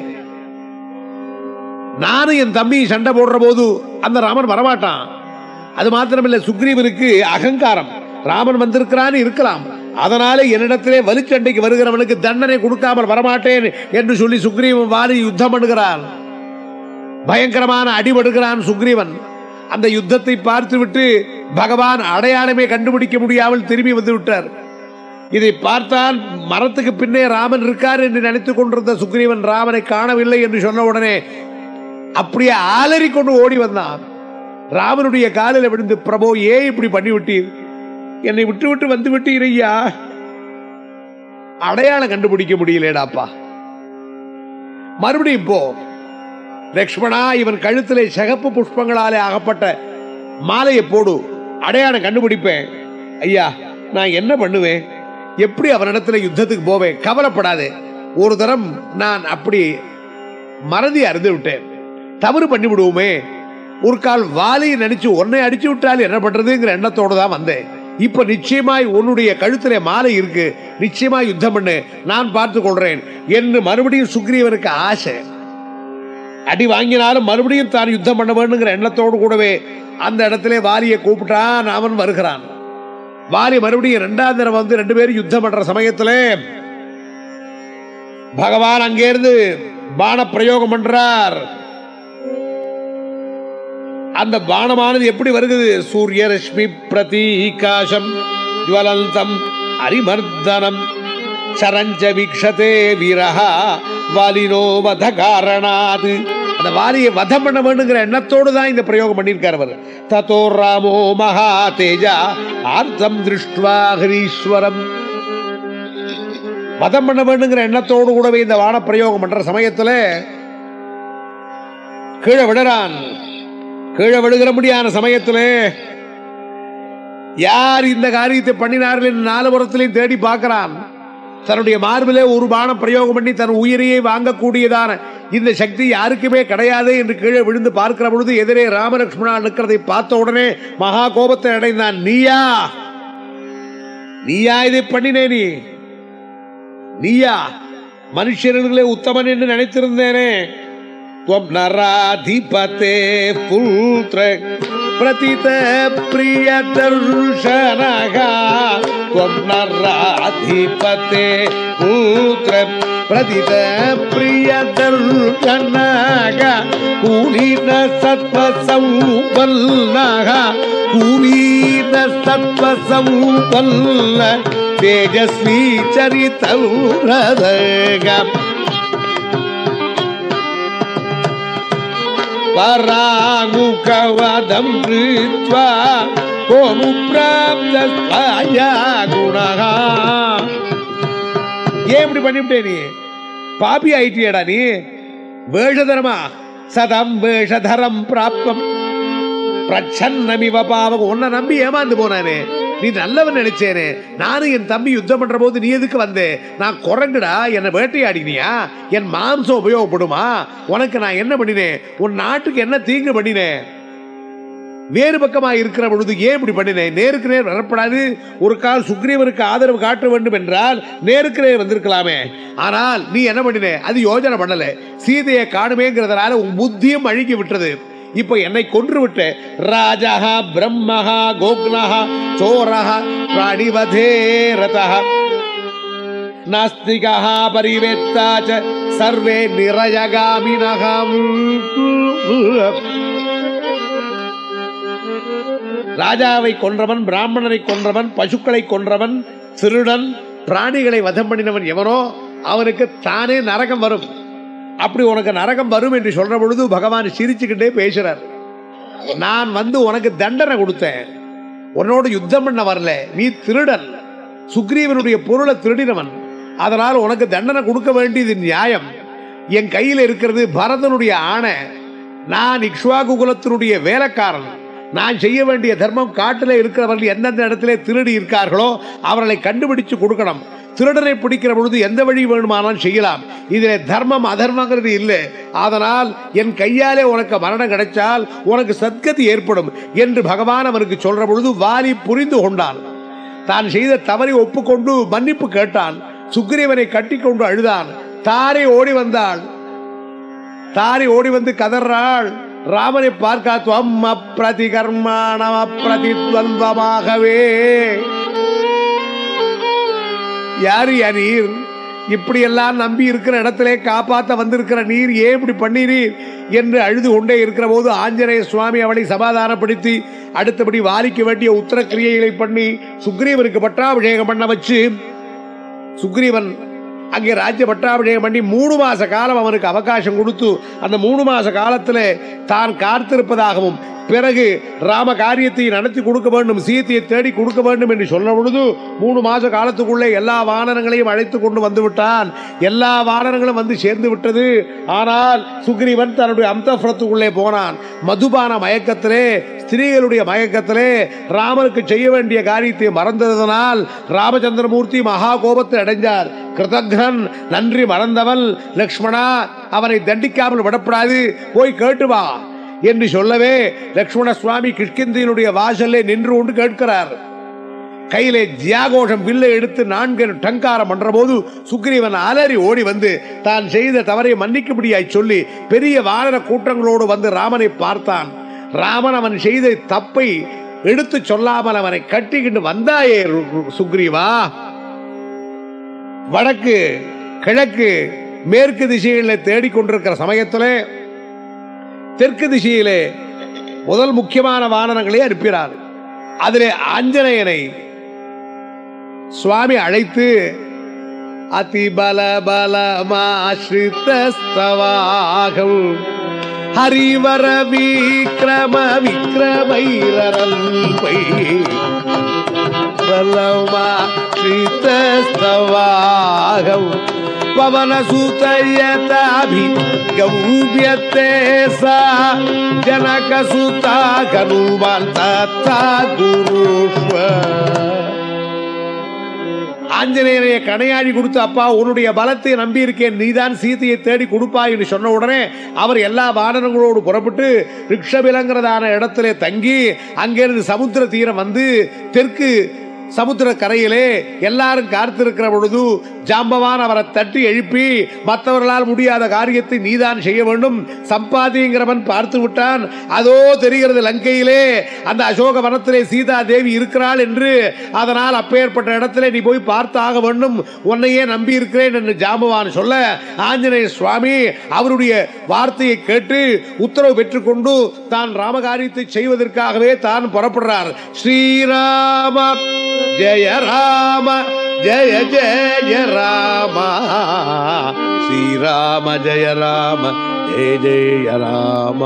நானும் என் தம்பி சண்டை போடுற போது அந்த ராமன் வரமாட்டான் அது மாத்திரமில்லை சுக்ரீவனுக்கு அகங்காரம் ராமன் வந்திருக்கிறான்னு இருக்கலாம் அதனால என்னிடத்திலே வலுச்சண்டைக்கு வருகிறவனுக்கு தண்டனை கொடுக்காமல் வரமாட்டேன் என்று சொல்லி சுக்ரீவன் வாரி யுத்தம் பண்ணுகிறான் பயங்கரமான அடிபடுகிறான் சுக்ரீவன் அந்த யுத்தத்தை பார்த்துவிட்டு பகவான் அடையாளமே கண்டுபிடிக்க முடியாமல் திரும்பி வந்து விட்டார் இதை பார்த்தால் மரத்துக்கு பின்னே ராமன் இருக்கார் என்று நினைத்துக் கொண்டிருந்த சுக்ரீவன் ராமனை காணவில்லை என்று சொன்ன உடனே அப்படியே ஆலறி கொண்டு ஓடி வந்தான் ராமனுடைய காலில் விழுந்து பிரபோ ஏன் இப்படி பண்ணி விட்டீர் என்னை விட்டு விட்டு வந்து விட்டீர் ஐயா அடையாளம் கண்டுபிடிக்க முடியலடாப்பா மறுபடியும் போ லக்ஷ்மணா இவன் கழுத்திலே சிகப்பு புஷ்பங்களாலே ஆகப்பட்ட மாலையை போடு அடையாளம் கண்டுபிடிப்பேன் ஐயா நான் என்ன பண்ணுவேன் எப்படி அவனிடத்துல யுத்தத்துக்கு போவேன் கவலைப்படாதே ஒரு தரம் நான் அப்படி மறதி அறிந்து விட்டேன் தவறு பண்ணி விடுவோமே ஒரு கால் வாலியை நினைச்சு உன்னை அடிச்சு விட்டால் என்ன பண்றதுங்கிற எண்ணத்தோடு தான் வந்தேன் இப்ப நிச்சயமாய் உன்னுடைய கழுத்திலே மாலை இருக்கு நிச்சயமாய் யுத்தம் பண்ணு நான் பார்த்து கொள்றேன் என்று மறுபடியும் சுக்ரீவனுக்கு ஆசை அடி வாங்கினாலும் மறுபடியும் தான் யுத்தம் பண்ண வேண்டுங்கிற எண்ணத்தோடு கூடவே அந்த இடத்திலே வாலியை கூப்பிட்டான் அவன் வருகிறான் வாலி மறுபடியும் ரெண்டாம் தடவை வந்து ரெண்டு பேரும் யுத்தம் பண்ற சமயத்திலே பகவான் அங்கேருந்து பான பிரயோகம் பண்றார் அந்த பானமானது எப்படி வருகிறது சூரிய ரஷ்மி பிரதீகாசம் ஜுவலந்தம் அரிமர்தனம் சரஞ்ச வீக்ஷதே வீரஹா வாலினோ வத காரணாது அந்த வாலியை வதம் பண்ண வேண்டுங்கிற எண்ணத்தோடு தான் இந்த பிரயோகம் பண்ணியிருக்கார் அவர் ததோ ராமோ மகா தேஜா ஆர்த்தம் திருஷ்டுவா ஹரீஸ்வரம் வதம் பண்ண வேண்டுங்கிற எண்ணத்தோடு கூடவே இந்த வான பிரயோகம் பண்ற சமயத்துல கீழே விடுறான் கீழே விடுகிற முடியான சமயத்துல யார் இந்த காரியத்தை பண்ணினார்கள் என்று நாலு புறத்திலையும் தேடி பார்க்கிறான் தன்னுடைய மார்பிலே ஒரு பானம் பிரயோகம் பண்ணி தன் உயிரையே வாங்கக்கூடியதான இந்த சக்தி யாருக்குமே கிடையாது என்று கீழே விழுந்து பார்க்கிற பொழுது எதிரே ராமலட்சுமணா நிற்கிறதை பார்த்த உடனே மகா கோபத்தை அடைந்தான் நீயா நீயா இதை பண்ணினே நீ நீயா மனுஷர்களே உத்தமன் என்று நினைத்திருந்தேனே துவம் நராதிபதே புல்த்ர பிரதித பிரிய தர்ஷனகா துவம் நராதிபதே புல்த்ர பிரதித பிரிய தர்ஷனகா கூலீன சத்வ சம்பல்னக கூலீன சத்வ சம்பல்ல தேஜஸ்வி சரிதம் பராங்குகவதம் கிருத்வா கோமு பிராப்தஸ்வாயா குணகா ஏன் இப்படி பண்ணிவிட்டே நீ பாபி ஆயிட்டியடா நீ வேஷதரமா சதம் வேஷதரம் பிராப்தம் பிரச்சன்னமிவ பாவம் உன்னை நம்பி ஏமாந்து போனானே நீ நல்லவன் நினைச்சேனே நானும் என் தம்பி யுத்தம் பண்ற போது நீ எதுக்கு வந்தே நான் குரங்குடா என்னை வேட்டையாடினியா என் மாம்சம் உபயோகப்படுமா உனக்கு நான் என்ன பண்ணினேன் உன் நாட்டுக்கு என்ன தீங்கு பண்ணினேன் வேறு பக்கமா இருக்கிற பொழுது ஏன் இப்படி பண்ணினேன் நேருக்கு நேர் வரப்படாது ஒரு கால் சுக்ரீவனுக்கு ஆதரவு காட்ட வேண்டும் என்றால் நேருக்கு நேர் வந்திருக்கலாமே ஆனால் நீ என்ன பண்ணினே அது யோஜனை பண்ணல சீதையை காணுமேங்கிறதுனால உன் புத்தியும் அழுகி விட்டது இப்போ என்னை கொன்று விட்ட ராஜா பிரம்மஹா கோக்னஹா சோரஹா பிராணிவதே ரதஹ நாஸ்திகா பரிவேத்தா ச சர்வே நிரயகாமினகம் ராஜாவை கொன்றவன் பிராமணனை கொன்றவன் பசுக்களை கொன்றவன் திருடன் பிராணிகளை வதம் பண்ணினவன் எவனோ அவனுக்கு தானே நரகம் வரும் அப்படி உனக்கு நரகம் வரும் என்று சொல்ற பொழுது பகவான் சிரிச்சுக்கிட்டே பேசுறார் நான் வந்து உனக்கு தண்டனை கொடுத்தேன் உன்னோட யுத்தம் பண்ண வரல நீ திருடன் சுக்ரீவனுடைய பொருளை திருடினவன் அதனால் உனக்கு தண்டனை கொடுக்க வேண்டியது நியாயம் என் கையில் இருக்கிறது பரதனுடைய ஆணை நான் இக்ஷ்வாகு குலத்தினுடைய வேலைக்காரன் நான் செய்ய வேண்டிய தர்மம் காட்டில் இருக்கிறவர்கள் எந்தெந்த இடத்துல திருடி இருக்கார்களோ அவர்களை கண்டுபிடிச்சு கொடுக்கணும் திருடரை பிடிக்கிற பொழுது எந்த வழி வேணுமானாலும் செய்யலாம் இதில் தர்மம் அதர்மங்கிறது இல்லை அதனால் என் கையாலே உனக்கு மரணம் கிடைச்சால் உனக்கு சத்கதி ஏற்படும் என்று பகவான் அவனுக்கு சொல்ற பொழுது வாலி புரிந்து கொண்டான் தான் செய்த தவறை ஒப்புக்கொண்டு மன்னிப்பு கேட்டான் சுக்ரீவனை கட்டிக்கொண்டு அழுதான் தாரை ஓடி வந்தாள் தாரை ஓடி வந்து கதறாள் ராமனை பார்க்கா துவம் அப்பிரதி கர்மாணம் அப்பிரதித்வந்தமாகவே யாரு யா நீர் இப்படியெல்லாம் நம்பி இருக்கிற இடத்திலே காப்பாத்த வந்திருக்கிற நீர் ஏன் இப்படி பண்ணீரீர் என்று அழுது கொண்டே இருக்கிற போது ஆஞ்சநேய சுவாமி அவளை சமாதானப்படுத்தி அடுத்தபடி வாலிக்க வேண்டிய உத்தர கிரியைகளை பண்ணி சுக்ரீவனுக்கு பட்டாபிஷேகம் பண்ண வச்சு சுக்ரீவன் அங்கே ராஜ்ய பட்டாபிஷேகம் பண்ணி மூணு மாச காலம் அவனுக்கு அவகாசம் கொடுத்து அந்த மூணு மாச காலத்தில் தான் காத்திருப்பதாகவும் பிறகு ராம காரியத்தை நடத்தி கொடுக்க வேண்டும் சீத்தையை தேடி கொடுக்க வேண்டும் என்று சொன்ன பொழுது மூணு மாச காலத்துக்குள்ளே எல்லா வானரங்களையும் அழைத்து கொண்டு வந்து விட்டான் எல்லா வானரங்களும் வந்து சேர்ந்து விட்டது ஆனால் சுக்ரீவன் தன்னுடைய அந்தப்புறத்துக்குள்ளே போனான் மதுபான மயக்கத்திலே ஸ்திரீகளுடைய மயக்கத்திலே ராமனுக்கு செய்ய வேண்டிய காரியத்தை மறந்ததனால் ராமச்சந்திரமூர்த்தி மகா கோபத்தை அடைஞ்சார் கிருதக்னன் நன்றி மறந்தவன் லக்ஷ்மணா அவனை தண்டிக்காமல் விடப்படாது போய் கேட்டு வா என்று சொல்லவே லக்ஷ்மண சுவாமி கிஷ்கிந்தியினுடைய வாசல்லே நின்று கொண்டு கேட்கிறார் கையிலே ஜியாகோஷம் வில்லை எடுத்து நான்கு டங்காரம் பண்ற போது சுக்ரீவன் அலறி ஓடி வந்து தான் செய்த தவறை மன்னிக்கும்படியாய் சொல்லி பெரிய வானர கூட்டங்களோடு வந்து ராமனை பார்த்தான் ராமன் அவன் செய்த தப்பை எடுத்து சொல்லாமல் அவனை கட்டிக்கிட்டு வந்தாயே ரு- ரு- சுக்ரீவா வடக்கு கிழக்கு மேற்கு திசைகளில் தேடிக்கொண்டிருக்கிற சமயத்திலே தெற்கு திசையிலே முதல் முக்கியமான வானரங்களை அனுப்பினார் அதிலே ஆஞ்சநேயனை சுவாமி அழைத்து அதிபல பலமாஸ்ரித்தஸ்தவாகம் ஹரிவர விக்ரம விக்ரமைரல்பை பலமாஸ்ரித்தஸ்தவாகம் பவனசுதயதாபி கௌபியத்தே சா ஜனகசுதா கனுமான் தத்தா குருஷ்வ ஆஞ்சநேயரைய கணையாழி கொடுத்து அப்பா உன்னுடைய பலத்தை நம்பி இருக்கேன் நீதான் சீதையை தேடி கொடுப்பாய் என்று சொன்ன உடனே அவர் எல்லா வானரங்களோடு புறப்பட்டு ரிக்ஷபிலங்கிறதான இடத்திலே தங்கி அங்கிருந்து சமுத்திர தீரம் வந்து தெற்கு சமுத்திர கரையிலே எல்லாரும் காத்திருக்கிற பொழுது ஜாம்பவான் அவரை தட்டி எழுப்பி மற்றவர்களால் முடியாத காரியத்தை நீதான் செய்ய வேண்டும் சம்பாதிங்கிறவன் பார்த்து விட்டான் அதோ தெரிகிறது லங்கையிலே அந்த அசோக வனத்திலே சீதா தேவி இருக்கிறாள் என்று அதனால் அப்பேற்பட்ட இடத்திலே நீ போய் பார்த்து ஆக வேண்டும் உன்னையே நம்பி இருக்கிறேன் என்று ஜாம்பவான் சொல்ல ஆஞ்சநேய சுவாமி அவருடைய வார்த்தையை கேட்டு உத்தரவு பெற்றுக்கொண்டு தான் ராமகாரியத்தை செய்வதற்காகவே தான் புறப்படுறார் ஸ்ரீராம ஜெய ராம ஜெய ஜெய ராம ஸ்ரீராம ஜெய ராம ஜெய ஜெய ராம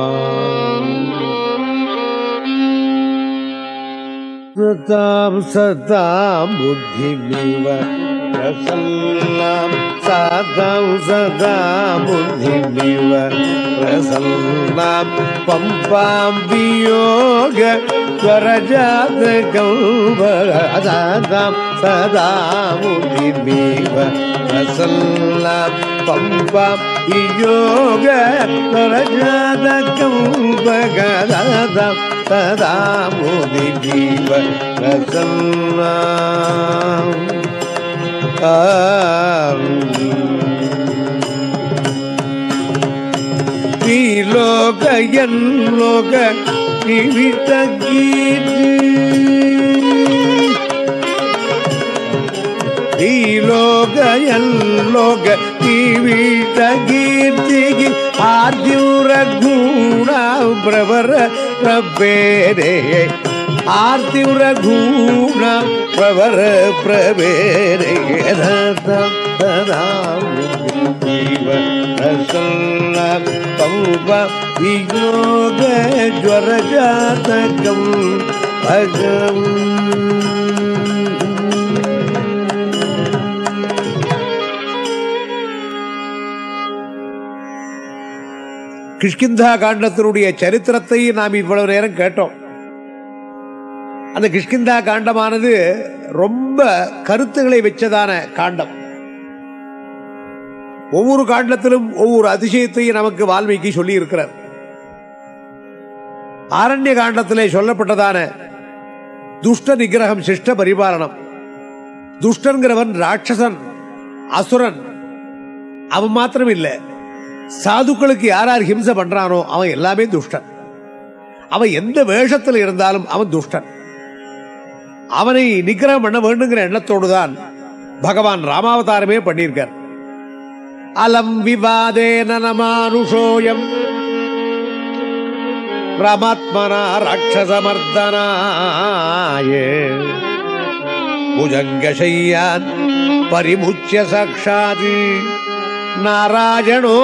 சதாம் சதாம் புத்திமிவ பிரசன்னாம் சதாம் சதாம் புத்திமிவ பிரசன்னாம் பம்பாம் வியோக ஸ்வரஜாத கௌபராதாம் சதா புத்திமிவ பிரசன்னாம் பம்பாம் வியோக ஸ்வரஜாத கௌபகதாதாம் சதா மோதி ஜீவ பிரசன்னா ஸ்ரீலோக என் லோக ஜீவித கீர்த்தி ஸ்ரீலோக என் லோக ஜீவித கீர்த்திக்கு ஆர்த்தியுர குணா பிரவர பிரபேரே ஆர்த்தியுர குண பிரவர பிரபேரே ரதம் ததாம் ஜீவ ரசல்ல பௌப வியோக ஜ்வர ஜாதகம் பகம் கிஷ்கிந்தா காண்டத்தினுடைய சரித்திரத்தை நாம் இவ்வளவு நேரம் கேட்டோம் அந்த கிஷ்கிந்தா காண்டமானது ரொம்ப கருத்துக்களை வச்சதான காண்டம் ஒவ்வொரு காண்டத்திலும் ஒவ்வொரு அதிசயத்தையும் நமக்கு வால்மீகி சொல்லி இருக்கிறார் ஆரண்ய காண்டத்திலே சொல்லப்பட்டதான துஷ்ட நிகிரகம் சிஷ்ட பரிபாலனம் துஷ்டன்கிறவன் ராட்சசன் அசுரன் அவன் மாத்திரம் இல்லை சாதுக்களுக்கு யார் யார் ஹிம்சை பண்றானோ அவன் எல்லாமே துஷ்டன் அவன் எந்த வேஷத்தில் இருந்தாலும் அவன் துஷ்டன் அவனை நிக்கிரகம் பண்ண வேண்டுங்கிற எண்ணத்தோடு தான் பகவான் ராமாவதாரமே பண்ணியிருக்கார் அலம் விவாதே நமானுஷோயம் ரமாத்மனா ராட்சசமர்தனாய புஜங்கசையான் பரிமுச்சிய சாட்சாதி நாராயணோ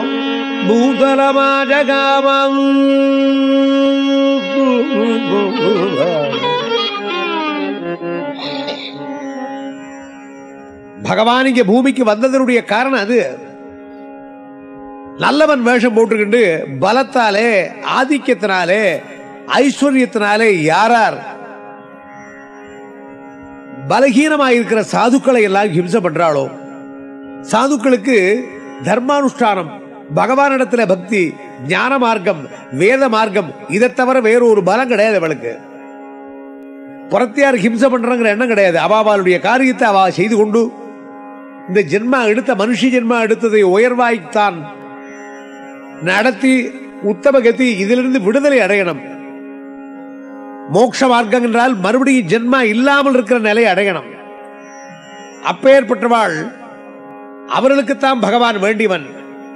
பூதலமாஜகாமம் பகவான் இங்க பூமிக்கு வந்ததனுடைய காரணம் அது நல்லவன் வேஷம் போட்டுக்கிண்டு பலத்தாலே ஆதிக்கத்தினாலே ஐஸ்வர்யத்தினாலே யாரார் பலகீனமாயிருக்கிற சாதுக்களை எல்லாம் ஹிம்சை பண்றாளோ சாதுக்களுக்கு தர்மானுஷ்டானம் பகவானிடத்துல பக்தி ஞான மார்க்கம் வேத மார்க்கம் இதை தவிர வேற ஒரு பலம் கிடையாது அவளுக்கு புறத்தியார் ஹிம்சை பண்றங்கிற எண்ணம் கிடையாது அவாவாளுடைய காரியத்தை அவா செய்து கொண்டு இந்த ஜென்மா எடுத்த மனுஷ ஜென்மா எடுத்ததை உயர்வாய்த்தான் நடத்தி உத்தம கதி இதிலிருந்து விடுதலை அடையணும் மோட்ச மார்க்கம் என்றால் மறுபடியும் ஜென்மா இல்லாமல் இருக்கிற நிலை அடையணும் அப்பேற்பட்டவாள் அவர்களுக்குத்தான் பகவான் வேண்டியவன்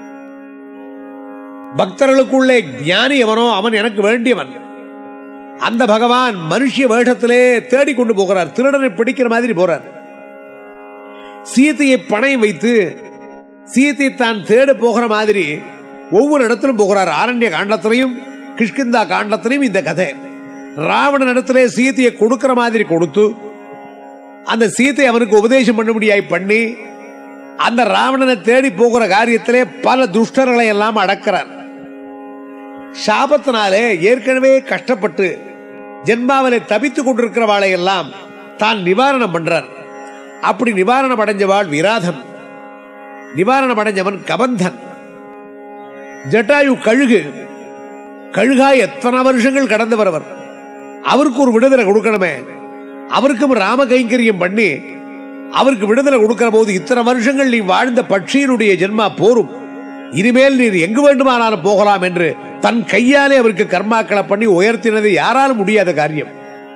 பக்தர்களுக்குள்ளே ஞானி எவனோ அவன் எனக்கு வேண்டியவன் அந்த பகவான் மனுஷிய வேஷத்திலே தேடிக் கொண்டு போகிறார் திருடனை பிடிக்கிற மாதிரி போறார் சீதையை பணையம் வைத்து சீத்தை தான் தேட போகிற மாதிரி ஒவ்வொரு இடத்திலும் போகிறார் ஆரண்ய காண்டத்திலையும் கிஷ்கிந்தா காண்டத்திலையும் இந்த கதை ராவணன் இடத்திலே சீதையை கொடுக்கிற மாதிரி கொடுத்து அந்த சீத்தை அவனுக்கு உபதேசம் பண்ணும்படியாய் பண்ணி அந்த ராவணனை தேடி போகிற காரியத்திலே பல துஷ்டர்களை எல்லாம் அடக்கிறார் சாபத்தினாலே ஏற்கனவே கஷ்டப்பட்டு ஜென்மாவிலே தபித்துக் கொண்டிருக்கிறவாளை எல்லாம் தான் நிவாரணம் பண்றார் அப்படி நிவாரணம் அடைஞ்சவாள் விராதன் நிவாரணம் அடைஞ்சவன் கபந்தன் ஜட்டாயு கழுகு கழுகா எத்தனை வருஷங்கள் கடந்து வரவர் அவருக்கு ஒரு விடுதலை கொடுக்கணுமே அவருக்கும் ராம கைங்கரியம் பண்ணி அவருக்கு விடுதலை கொடுக்கிற போது இத்தனை வருஷங்கள் நீ வாழ்ந்த பட்சியினுடைய ஜென்மா போரும் இனிமேல் நீர் எங்கு வேண்டுமானாலும் போகலாம் என்று தன் கையாலே அவருக்கு கர்மாக்களை பண்ணி உயர்த்தினது யாராலும் முடியாத காரியம்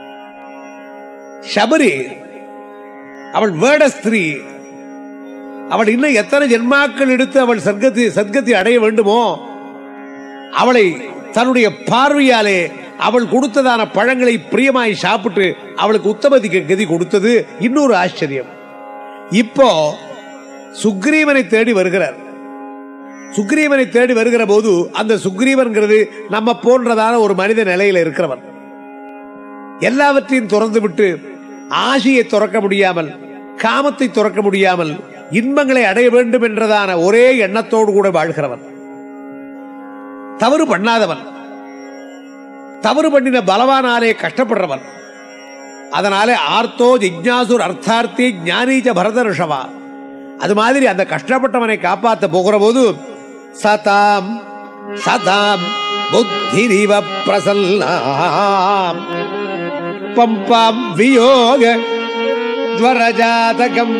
சபரி அவள் வேட ஸ்திரீ அவள் இன்னும் எத்தனை ஜென்மாக்கள் எடுத்து அவள் சர்க்கத்தை சத்கத்தை அடைய வேண்டுமோ அவளை தன்னுடைய பார்வையாலே அவள் கொடுத்ததான பழங்களை பிரியமாய் சாப்பிட்டு அவளுக்கு உத்தமதிக்கு கதி கொடுத்தது இன்னொரு ஆச்சரியம் இப்போ சுக்ரீவனை தேடி வருகிறார் சுக்ரீவனை தேடி வருகிற போது அந்த சுக்ரீவன்கிறது நம்ம போன்றதான ஒரு மனித நிலையில இருக்கிறவன் எல்லாவற்றையும் துறந்து விட்டு ஆசையை துறக்க முடியாமல் காமத்தை துறக்க முடியாமல் இன்பங்களை அடைய வேண்டும் என்றதான ஒரே எண்ணத்தோடு கூட வாழ்கிறவன் தவறு பண்ணாதவன் தவறு பண்ணின பலவானாலே கஷ்டப்படுறவன் அதனாலே ஆர்த்தோ ஜிக்ஞாசுர் அர்த்தார்த்தி ஞானீச்ச பரத ரிஷவா அது மாதிரி அந்த கஷ்டப்பட்டவனை காப்பாத்த போகிற போது சதாம் சதாம் புத்திரிவ பிரசல்லாம் பம்பாம் வியோக ஜ்வரஜாதகம்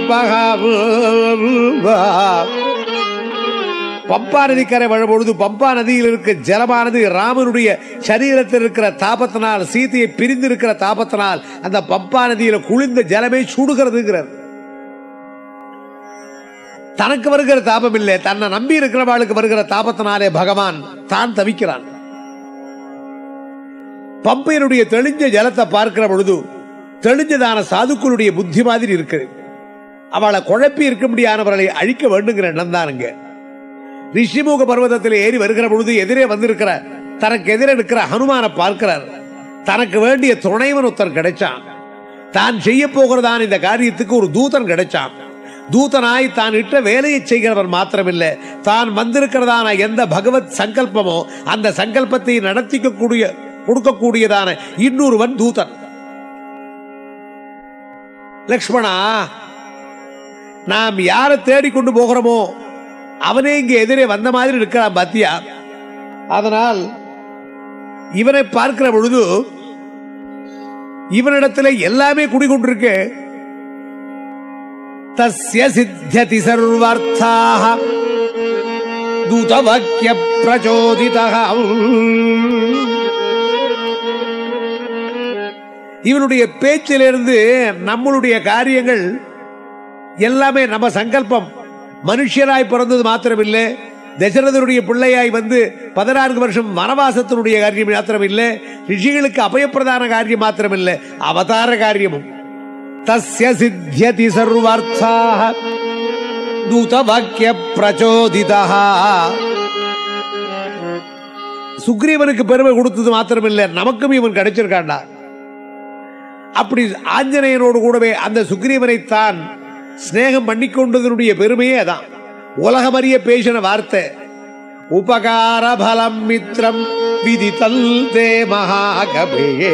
பம்பா நதிக்கரை வழும்பொழுது பம்பா நதியில் இருக்க ஜலமானது ராமனுடைய சரீரத்தில் இருக்கிற தாபத்தினால் சீதையை பிரிந்து இருக்கிற தாபத்தினால் அந்த பம்பா நதியில குளிர்ந்த ஜலமே சுடுகிறதுங்கிறார் தனக்கு வருகிற தாபம் இல்லை தன்னை நம்பி இருக்கிறவாளுக்கு வருகிற தாபத்தினாலே பகவான் தான் தவிக்கிறான் பம்பையனுடைய தெளிஞ்ச ஜலத்தை பார்க்கிற பொழுது தெளிஞ்சதான சாதுக்களுடைய புத்தி மாதிரி இருக்குது அவளை குழப்பி இருக்க முடியாதவர்களை அழிக்க வேண்டுங்கிற எண்ணம் தானுங்க ரிஷிமுக பர்வதத்தில் ஏறி வருகிற பொழுது எதிரே வந்திருக்கிற தனக்கு எதிரே இருக்கிற ஹனுமானை பார்க்கிறார் தனக்கு வேண்டிய துணைவன் ஒருத்தர் கிடைச்சான் தான் செய்ய போகிறதான இந்த காரியத்துக்கு ஒரு தூதன் கிடைச்சான் தூதனாய் தான் இட்ட வேலையை செய்கிறவர் மாத்திரமில்லை தான் வந்திருக்கிறதான எந்த பகவத் சங்கல்பமோ அந்த சங்கல்பத்தை நடத்திக்கக்கூடிய கொடுக்கக்கூடியதான இன்னொருவன் தூதன் லக்ஷ்மணா நாம் யாரை தேடிக்கொண்டு போகிறோமோ அவனே இங்கே எதிரே வந்த மாதிரி இருக்கிறான் பாத்தியா அதனால் இவனை பார்க்கிற பொழுது இவனிடத்துல எல்லாமே குடிகொண்டிருக்கு தஸ்ய சித்தியதி சர்வார்த்தாக தூதவாக்கிய பிரச்சோதிதः இவனுடைய பேச்சிலிருந்து நம்மளுடைய காரியங்கள் எல்லாமே நம்ம சங்கல்பம் மனுஷராய் பிறந்தது மாத்திரமில்லை தசரதனுடைய பிள்ளையாய் வந்து பதினான்கு வருஷம் வனவாசத்தினுடைய காரியம் மாத்திரமில்லை ரிஷிகளுக்கு அபயப்பிரதான காரியம் மாத்திரமில்லை அவதார காரியமும் தஸ்ய சித்தியதி சர்வார்த்தாக தூத வாக்கிய பிரச்சோதிதா சுக்ரீவனுக்கு பெருமை கொடுத்தது மாத்திரமில்லை நமக்கும் இவன் கிடைச்சிருக்காண்டா அப்படி ஆஞ்சநேயனோடு கூடவே அந்த சுக்ரீவனை தான் சிநேகம் பண்ணிக்கொண்டதனுடைய பெருமையே அதான் உலகமறிய பேசின வார்த்தை உபகார பலம் மித்ரம் விதித்தல் தே மகாகபே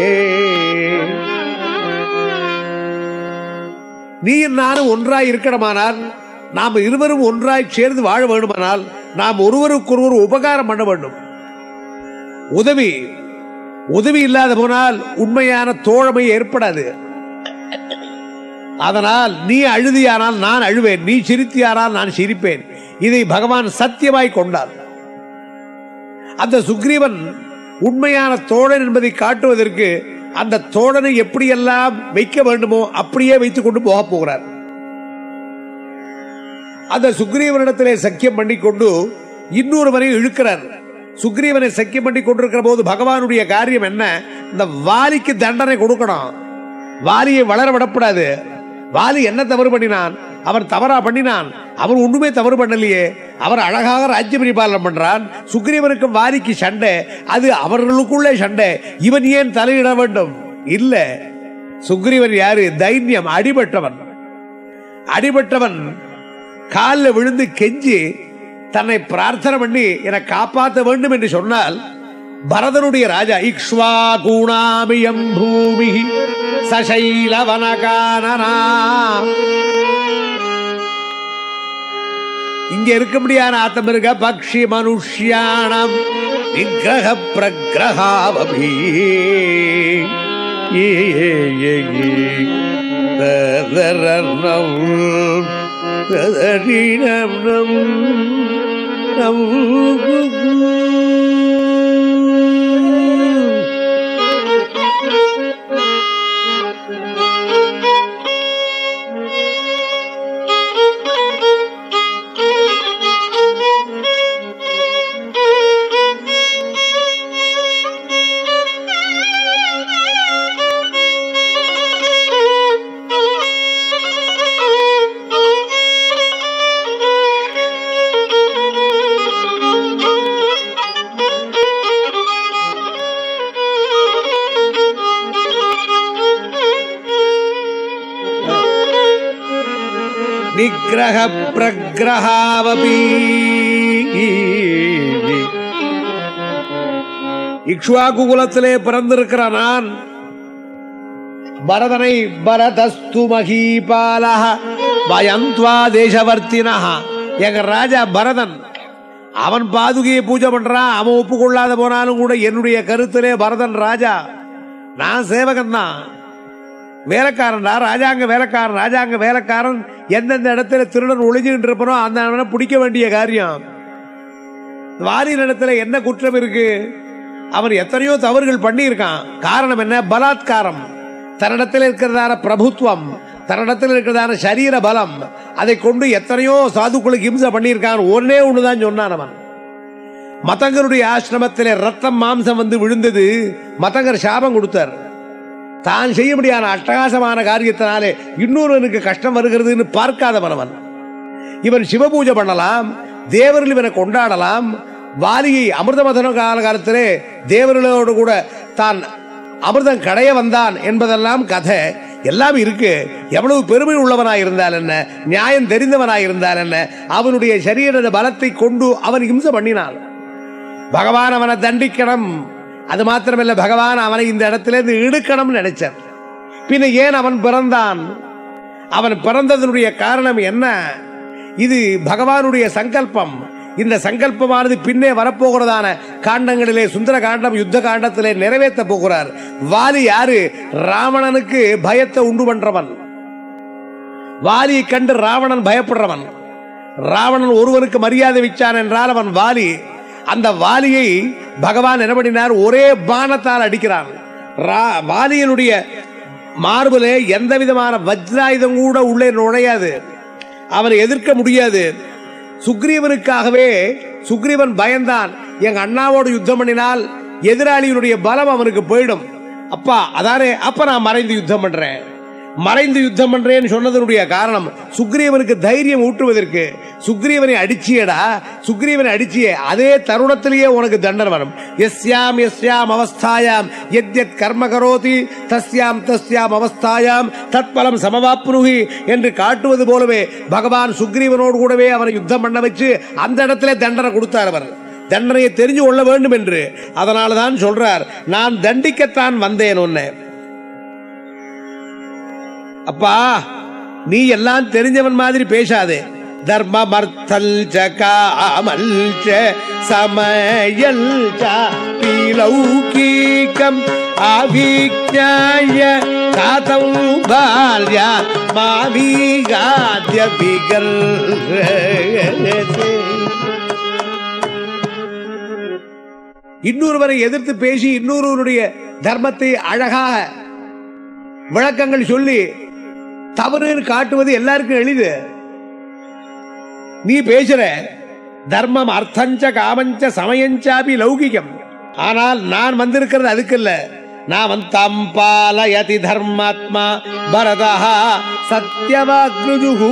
நீ நானும் ஒன்றாய் இருக்கணுமானால் நாம் இருவரும் ஒன்றாய் சேர்ந்து வாழ வேண்டுமானால் நாம் ஒருவருக்கொருவர் உபகாரம் பண்ண வேண்டும் உதவி உதவி இல்லாத போனால் உண்மையான தோழமை ஏற்படாது அதனால் நீ அழுதியானால் நான் அழுவேன் நீ சிரித்தியானால் நான் சிரிப்பேன் இதை பகவான் சத்தியமாய் கொண்டார் அந்த சுக்ரீவன் உண்மையான தோழன் என்பதை காட்டுவதற்கு அந்த தோழனை எப்படியெல்லாம் வைக்க வேண்டுமோ அப்படியே வைத்துக் கொண்டு போக போகிறார் அந்த சுக்ரீவனிடத்திலே சக்கியம் பண்ணி கொண்டு இன்னொருவனை இழுக்கிறார் சுக்ரீவனை சக்கியம் பண்ணி கொண்டிருக்கிற போது பகவானுடைய காரியம் என்ன இந்த வாலிக்கு தண்டனை கொடுக்கணும் வாலியை வளர விடக்கூடாது வாலி என்ன தவறு பண்ணினான் அவன் தவறா பண்ணினான் அவன் ஒண்ணுமே தவறு பண்ணலையே அவர் அழகாக ராஜ்ய பரிபாலனம் பண்றான் சுக்ரீவனுக்கும் வாலிக்கு சண்டை அது அவர்களுக்குள்ளே சண்டை இவன் ஏன் தலையிட வேண்டும் இல்ல சுக்ரீவன் யாரு தைரியம் அடிபட்டவன் அடிபட்டவன் காலில் விழுந்து கெஞ்சி தன்னை பிரார்த்தனை பண்ணி என்னை காப்பாற்ற வேண்டும் என்று சொன்னால் பரதனுடைய ராஜா இக்ஷ்வா கூணாமியம் பூமி சசைலவனகானனா இங்க இருக்கும்படியான ஆத்தமிருக பக்ஷி மனுஷ்யானம் விக்கிரக பிரகிரகாவபி ஏ ஏ ஏ ஏ ததரர்ணம் ததரீணம் நம் நம் நிகிரக பிரகிரகாவபி இக்ஷ்வாகு குலத்திலே பிறந்திருக்கிற நான் பரதனை பரதஸ்து மகீபாலா பயந்த்வா தேசவர்த்தினா எங்க ராஜா பரதன் அவன் பாதுகையை பூஜை பண்றான் அவன் ஒப்புக்கொள்ளாத போனாலும் கூட என்னுடைய கருத்திலே பரதன் ராஜா நான் சேவகன் தான் வேலைக்காரன்டா ராஜாங்க வேலைக்காரன் ராஜாங்க வேலைக்காரன் எந்தெந்த இடத்துல திருடன் ஒளிஞ்சுக்கிட்டு இருப்பனோ அந்த இடத்துல பிடிக்க வேண்டிய காரியம் வாரியின் இடத்துல என்ன குற்றம் இருக்கு அவன் எத்தனையோ தவறுகள் பண்ணியிருக்கான் காரணம் என்ன பலாத்காரம் தன்னிடத்தில் இருக்கிறதான பிரபுத்துவம் தன்னிடத்தில் இருக்கிறதான சரீர பலம் அதை கொண்டு எத்தனையோ சாதுக்களுக்கு இம்சை பண்ணியிருக்கான் ஒன்னே ஒண்ணுதான் சொன்னான் அவன் மதங்கருடைய ஆசிரமத்திலே ரத்தம் மாம்சம் வந்து விழுந்தது மதங்கர் சாபம் கொடுத்தார் தான் செய்ய முடியாத அட்டகாசமான காரியத்தினாலே இன்னொருவனுக்கு கஷ்டம் வருகிறதுன்னு பார்க்காதவன் அவன் இவன் சிவபூஜை பண்ணலாம் தேவர்கள் இவனை கொண்டாடலாம் வாலியை அமிர்தமதன கால காலத்திலே தேவர்களோடு கூட தான் அமிர்தம் கடைய வந்தான் என்பதெல்லாம் கதை எல்லாம் இருக்கு எவ்வளவு பெருமை உள்ளவனாய் இருந்தால் என்ன நியாயம் தெரிந்தவனாய் இருந்தால் என்ன அவனுடைய சரீர பலத்தை கொண்டு அவன் இம்சை பண்ணினான் பகவான் அவனை தண்டிக்கணும் அது மாத்திரமல்ல பகவான் அவனை இந்த இடத்திலிருந்து இழுக்கணும்னு நினைச்சார் பின்ன ஏன் அவன் பிறந்தான் அவன் பிறந்ததனுடைய காரணம் என்ன இது பகவானுடைய சங்கல்பம் இந்த சங்கல்பமானது பின்னே வரப்போகிறதான காண்டங்களிலே சுந்தர காண்டம் யுத்த காண்டத்திலே நிறைவேற்ற போகிறார் வாலி யாரு ராவணனுக்கு பயத்தை உண்டு பண்றவன் வாலியை கண்டு ராவணன் பயப்படுறவன் ராவணன் ஒருவனுக்கு மரியாதை வச்சான் என்றால் அவன் வாலி அந்த வாலியை பகவான் என்ன பண்ணினார் ஒரே பானத்தால் அடிக்கிறான் ரா- வாலியனுடைய மார்பிலே எந்த விதமான வஜ்ராயுதம் கூட உள்ளே நுழையாது அவனை எதிர்க்க முடியாது சுக்ரீவனுக்காகவே சுக்ரீவன் பயந்தான் எங்க அண்ணாவோடு யுத்தம் பண்ணினால் எதிராளியினுடைய பலம் அவனுக்கு போயிடும் அப்பா அதானே அப்ப நான் மறைந்து யுத்தம் பண்றேன் மறைந்து யுத்தம் பண்றேன்னு சொன்னதனுடைய காரணம் சுக்ரீவனுக்கு தைரியம் ஊட்டுவதற்கு சுக்ரீவனை அடிச்சியடா சுக்ரீவனை அடிச்சியே அதே தருணத்திலேயே உனக்கு தண்டனை வரும் எஸ்யாம் எஸ்யாம் அவஸ்தாயாம் எத் எத் கர்ம கரோதி தஸ்யாம் தஸ்யாம் அவஸ்தாயாம் தத்பலம் சமவாப்னுகி என்று காட்டுவது போலவே பகவான் சுக்ரீவனோடு கூடவே அவனை யுத்தம் பண்ண வச்சு அந்த இடத்திலே தண்டனை கொடுத்தார் அவர் தண்டனையை தெரிஞ்சு கொள்ள வேண்டும் என்று அதனால தான் சொல்றார் நான் தண்டிக்கத்தான் வந்தேன் உன்னை அப்பா நீ எல்லாம் தெரிஞ்சவன் மாதிரி பேசாதே தர்மமர்த்தல் ச காமல் ச சமயல் ச லௌகீகம் அவிஜ்ஞாய காதம் பால்யா மாவிகாத்ய பிகல் இன்னொருவரை எதிர்த்து பேசி இன்னொருவருடைய தர்மத்தை அழகாக விளக்கங்கள் சொல்லி தவறுன்னு காட்டுவது எல்லாருக்கும் எளிது நீ பேசுற தர்மம் அர்த்தஞ்ச காமஞ்ச சமயஞ்சாபி லௌகிகம் ஆனால் நான் வந்திருக்கிறது அதுக்கு இல்ல நான் வந்து தம்பாலயதி தர்மாத்மா பரதா சத்யவாக்ருஜுகு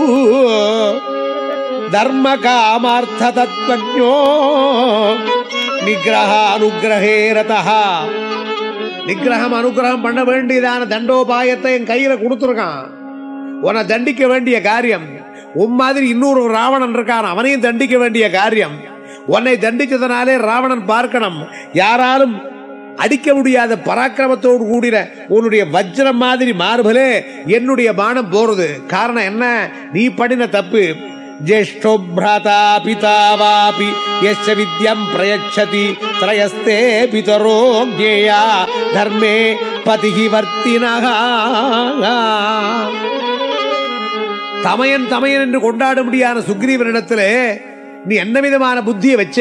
தர்ம காமார்த்த தத்வஜோ நிகிரக அனுகிரகே ரதா நிகிரகம் அனுகிரகம் பண்ண வேண்டியதான தண்டோபாயத்தை என் கையில கொடுத்துருக்கான் உன்னை தண்டிக்க வேண்டிய காரியம் உன் மாதிரி இன்னொரு ராவணன் இருக்கான் அவனையும் தண்டிக்க வேண்டிய காரியம் உன்னை தண்டிச்சதுனாலே ராவணன் பார்க்கணும் யாராலும் அடிக்க முடியாத பராக்கிரமத்தோடு கூடின உன்னுடைய வஜ்ரம் மாதிரி மார்பலே என்னுடைய பானம் போறது காரணம் என்ன நீ பண்ணின தப்பு ஜேஷ்டோ பிராதா பிதா வாபி யஸ்ய வித்யம் பிரயச்சதி திரயஸ்தே பிதரோ ஜேயா தர்மே பதிகி வர்த்தினகா தமையன் தமையன் என்று கொண்டாட முடியாத சுக்ரீவனிடத்திலே நீ என்ன விதமான புத்தியை வச்ச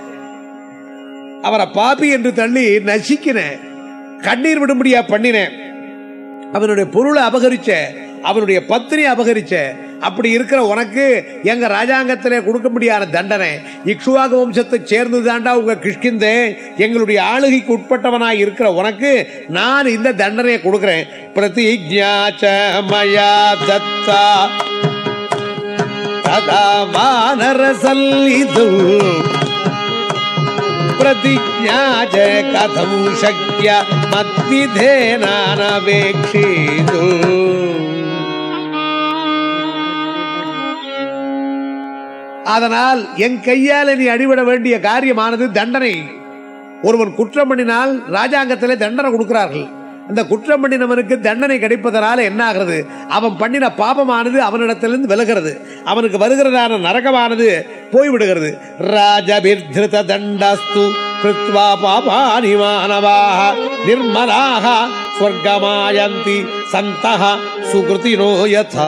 அவரை பாப்பி என்று தள்ளி நசிக்கின கண்ணீர் விடும்படியா பண்ணின அவனுடைய பொருளை அபகரிச்ச அவனுடைய பத்தினி அபகரிச்ச அப்படி இருக்கிற உனக்கு எங்க ராஜாங்கத்திலே கொடுக்க முடியாத தண்டனை இக்ஷுவாக வம்சத்தை சேர்ந்து தாண்டா உங்க கிஷ்கிந்தே எங்களுடைய ஆளுகைக்கு உட்பட்டவனாய் இருக்கிற உனக்கு நான் இந்த தண்டனையை கொடுக்கிறேன் பிரதிஜாச்ச மயா தத்தா ததா வானரசல்லிது प्रतिज्ञा च कथं शक्य मद्विधेनानवेक्षितु அதனால் என் கையால நீ அடிபட வேண்டிய காரியமானது தண்டனை ஒருவன் குற்றம் பண்ணினால் ராஜாங்கத்திலே தண்டனை கொடுக்கிறார்கள் அந்த குற்றம் பண்ணினவனுக்கு தண்டனை கிடைப்பதனால என்ன ஆகிறது அவன் பண்ணின பாபமானது அவனிடத்திலிருந்து விலகிறது அவனுக்கு வருகிறதான நரகமானது போய்விடுகிறது ராஜபிர்திருத தண்டஸ்து கிருத்வா பாபானி மானவாக நிர்மலாக ஸ்வர்கமாயந்தி சந்தக சுகிருதினோ யதா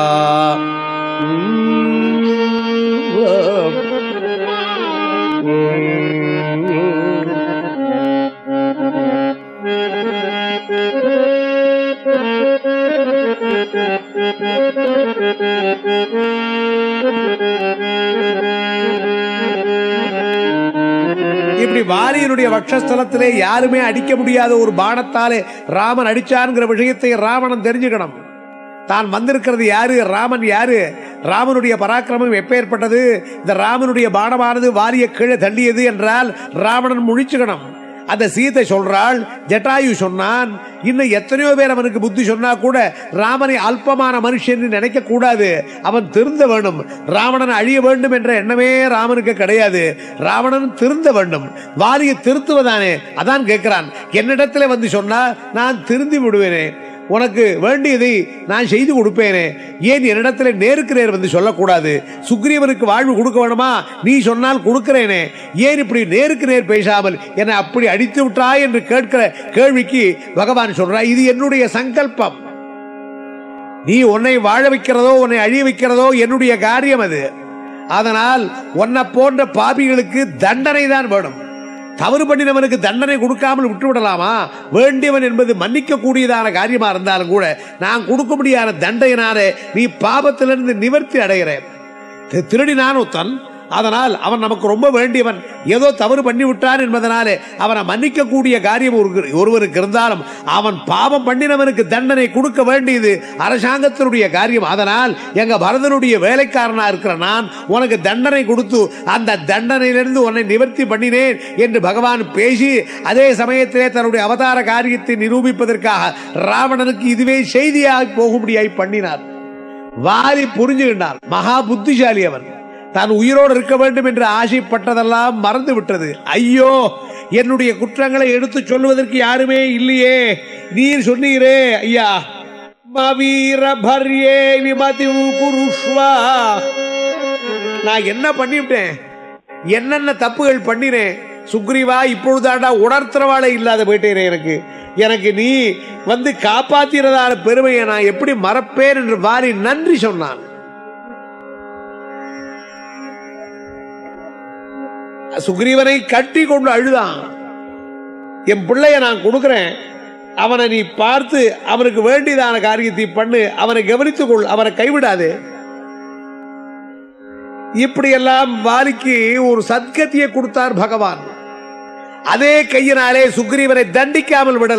இப்படி வாலியனுடைய வக்ஷஸ்தலத்திலே யாருமே அடிக்க முடியாத ஒரு பானத்தாலே ராமன் அடிச்சான்ங்கிற விஷயத்தை ராவணன் தெரிஞ்சுக்கணும் தான் வந்திருக்கிறது யாரு ராமன் யாரு ராமனுடைய பராக்கிரமம் எப்பேற்பட்டது இந்த ராமனுடைய பானமானது வாலிய கீழே தள்ளியது என்றால் ராவணன் முழிச்சுக்கணும் அந்த சீதை சொல்றாள் ஜட்டாயு சொன்னான் இன்னும் எத்தனையோ பேர் அவனுக்கு புத்தி சொன்னா கூட ராமனை அல்பமான மனுஷன் நினைக்க கூடாது அவன் திருந்த வேண்டும் ராவணன் அழிய வேண்டும் என்ற எண்ணமே ராமனுக்கு கிடையாது ராவணன் திருந்த வேண்டும் வாலியை திருத்துவதானே அதான் கேட்கிறான் என்னிடத்துல வந்து சொன்னா நான் திருந்தி விடுவேனே உனக்கு வேண்டியதை நான் செய்து கொடுப்பேனே ஏன் என்னிடத்துல நேருக்கு நேர் வந்து சொல்லக்கூடாது சுக்ரீவனுக்கு வாழ்வு கொடுக்க வேணுமா நீ சொன்னால் கொடுக்கிறேனே ஏன் இப்படி நேருக்கு நேர் பேசாமல் என்னை அப்படி அடித்து விட்டாய் என்று கேட்கிற கேள்விக்கு பகவான் சொல்றாய் இது என்னுடைய சங்கல்பம் நீ உன்னை வாழ வைக்கிறதோ உன்னை அழிய வைக்கிறதோ என்னுடைய காரியம் அது அதனால் உன்னை போன்ற பாபிகளுக்கு தண்டனை தான் வேணும் தவறு பண்ணினவனுக்கு தண்டனை கொடுக்காமல் விட்டு விடலாமா வேண்டியவன் என்பது மன்னிக்க கூடியதான காரியமா இருந்தாலும் கூட நான் கொடுக்க முடியாத தண்டையினாலே நீ பாபத்திலிருந்து நிவர்த்தி அடைகிறேன் தி- திருடினான் ஒருத்தன் அதனால் அவன் நமக்கு ரொம்ப வேண்டியவன் ஏதோ தவறு பண்ணி விட்டான் என்பதனாலே அவனை மன்னிக்க கூடிய காரியம் ஒரு- ஒருவருக்கு இருந்தாலும் அவன் பாவம் பண்ணினவனுக்கு தண்டனை கொடுக்க வேண்டியது அரசாங்கத்தினுடைய காரியம் அதனால் எங்க பரதனுடைய வேலைக்காரனா இருக்கிற நான் உனக்கு தண்டனை கொடுத்து அந்த தண்டனையிலிருந்து உன்னை நிவர்த்தி பண்ணினேன் என்று பகவான் பேசி அதே சமயத்திலே தன்னுடைய அவதார காரியத்தை நிரூபிப்பதற்காக ராவணனுக்கு இதுவே செய்தியாய் போகும்படியாய் பண்ணினார் வாலி புரிஞ்சுகின்றான் மகா புத்திசாலி அவன் தான் உயிரோடு இருக்க வேண்டும் என்று ஆசைப்பட்டதெல்லாம் மறந்து விட்டது ஐயோ என்னுடைய குற்றங்களை எடுத்து சொல்லுவதற்கு யாருமே இல்லையே நீர் சொன்னீரே ஐயா மவீர பர்யே விமதி குருஷ்வா நான் என்ன பண்ணிவிட்டேன் என்னென்ன தப்புகள் பண்ணினேன் சுக்ரீவா இப்பொழுதாண்டா உணர்த்துறவாளே இல்லாத போயிட்டேனே எனக்கு எனக்கு நீ வந்து காப்பாத்திரதான பெருமையை நான் எப்படி மறப்பேன் என்று வாரி நன்றி சொன்னான் சுக்ரீவனை கட்டி கொண்டு அழுதான் என் பிள்ளைய நான் கொடுக்கிறேன் அவனை நீ பார்த்து அவனுக்கு வேண்டியதான காரியத்தை பண்ணு அவனை கவனித்துக் கொள் அவனை கைவிடாதே இப்படியெல்லாம் வாலிக்கு ஒரு சத்கதியை கொடுத்தார் பகவான் அதே கையினாலே சுக்ரீவனை தண்டிக்காமல் விடல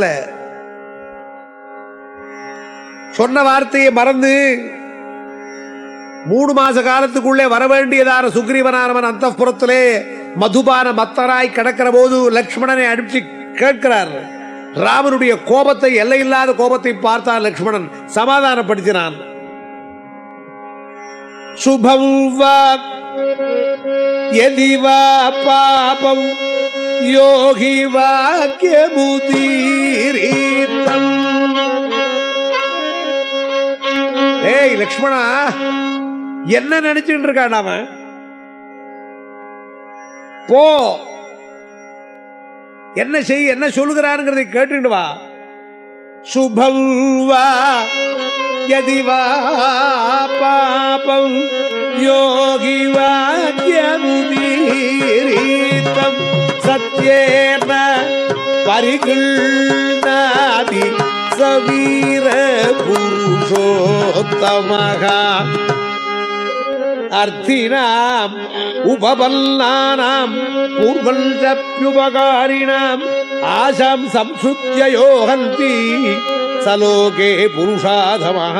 சொன்ன வார்த்தையை மறந்து மூணு மாச காலத்துக்குள்ளே வர வேண்டியதான சுக்ரீவனானவன் அந்த புறத்திலே மதுபான மத்தராய் கிடக்கிற போது லக்ஷ்மணனை அனுப்பிச்சு கேட்கிறார் ராமனுடைய கோபத்தை எல்லையில்லாத கோபத்தை பார்த்தான் லக்ஷ்மணன் சமாதானப்படுத்தினான் சுபம் வா யதி வா பாபம் யோகி வாக்கியமுதீரீத்தம் ஏய் லக்ஷ்மணா என்ன நினைச்சுட்டு இருக்கான் அவன் போ என்ன செய் என்ன சொல்லுகிறான்ங்கிறதை கேட்டுட்டு வா சுபம் வா யதி வா பாபம் யோகி வாக்கியமுதீரீத்தம் சத்யேன பரிகிருணாதி சவீர புருஷோத்தமகா அர்த்தினாம் உபபல்லானாம் பூர்வல்சப்யுபகாரிணாம் ஆசாம் சம்சுத்யயோ ஹந்தி சலோகே புருஷாதமः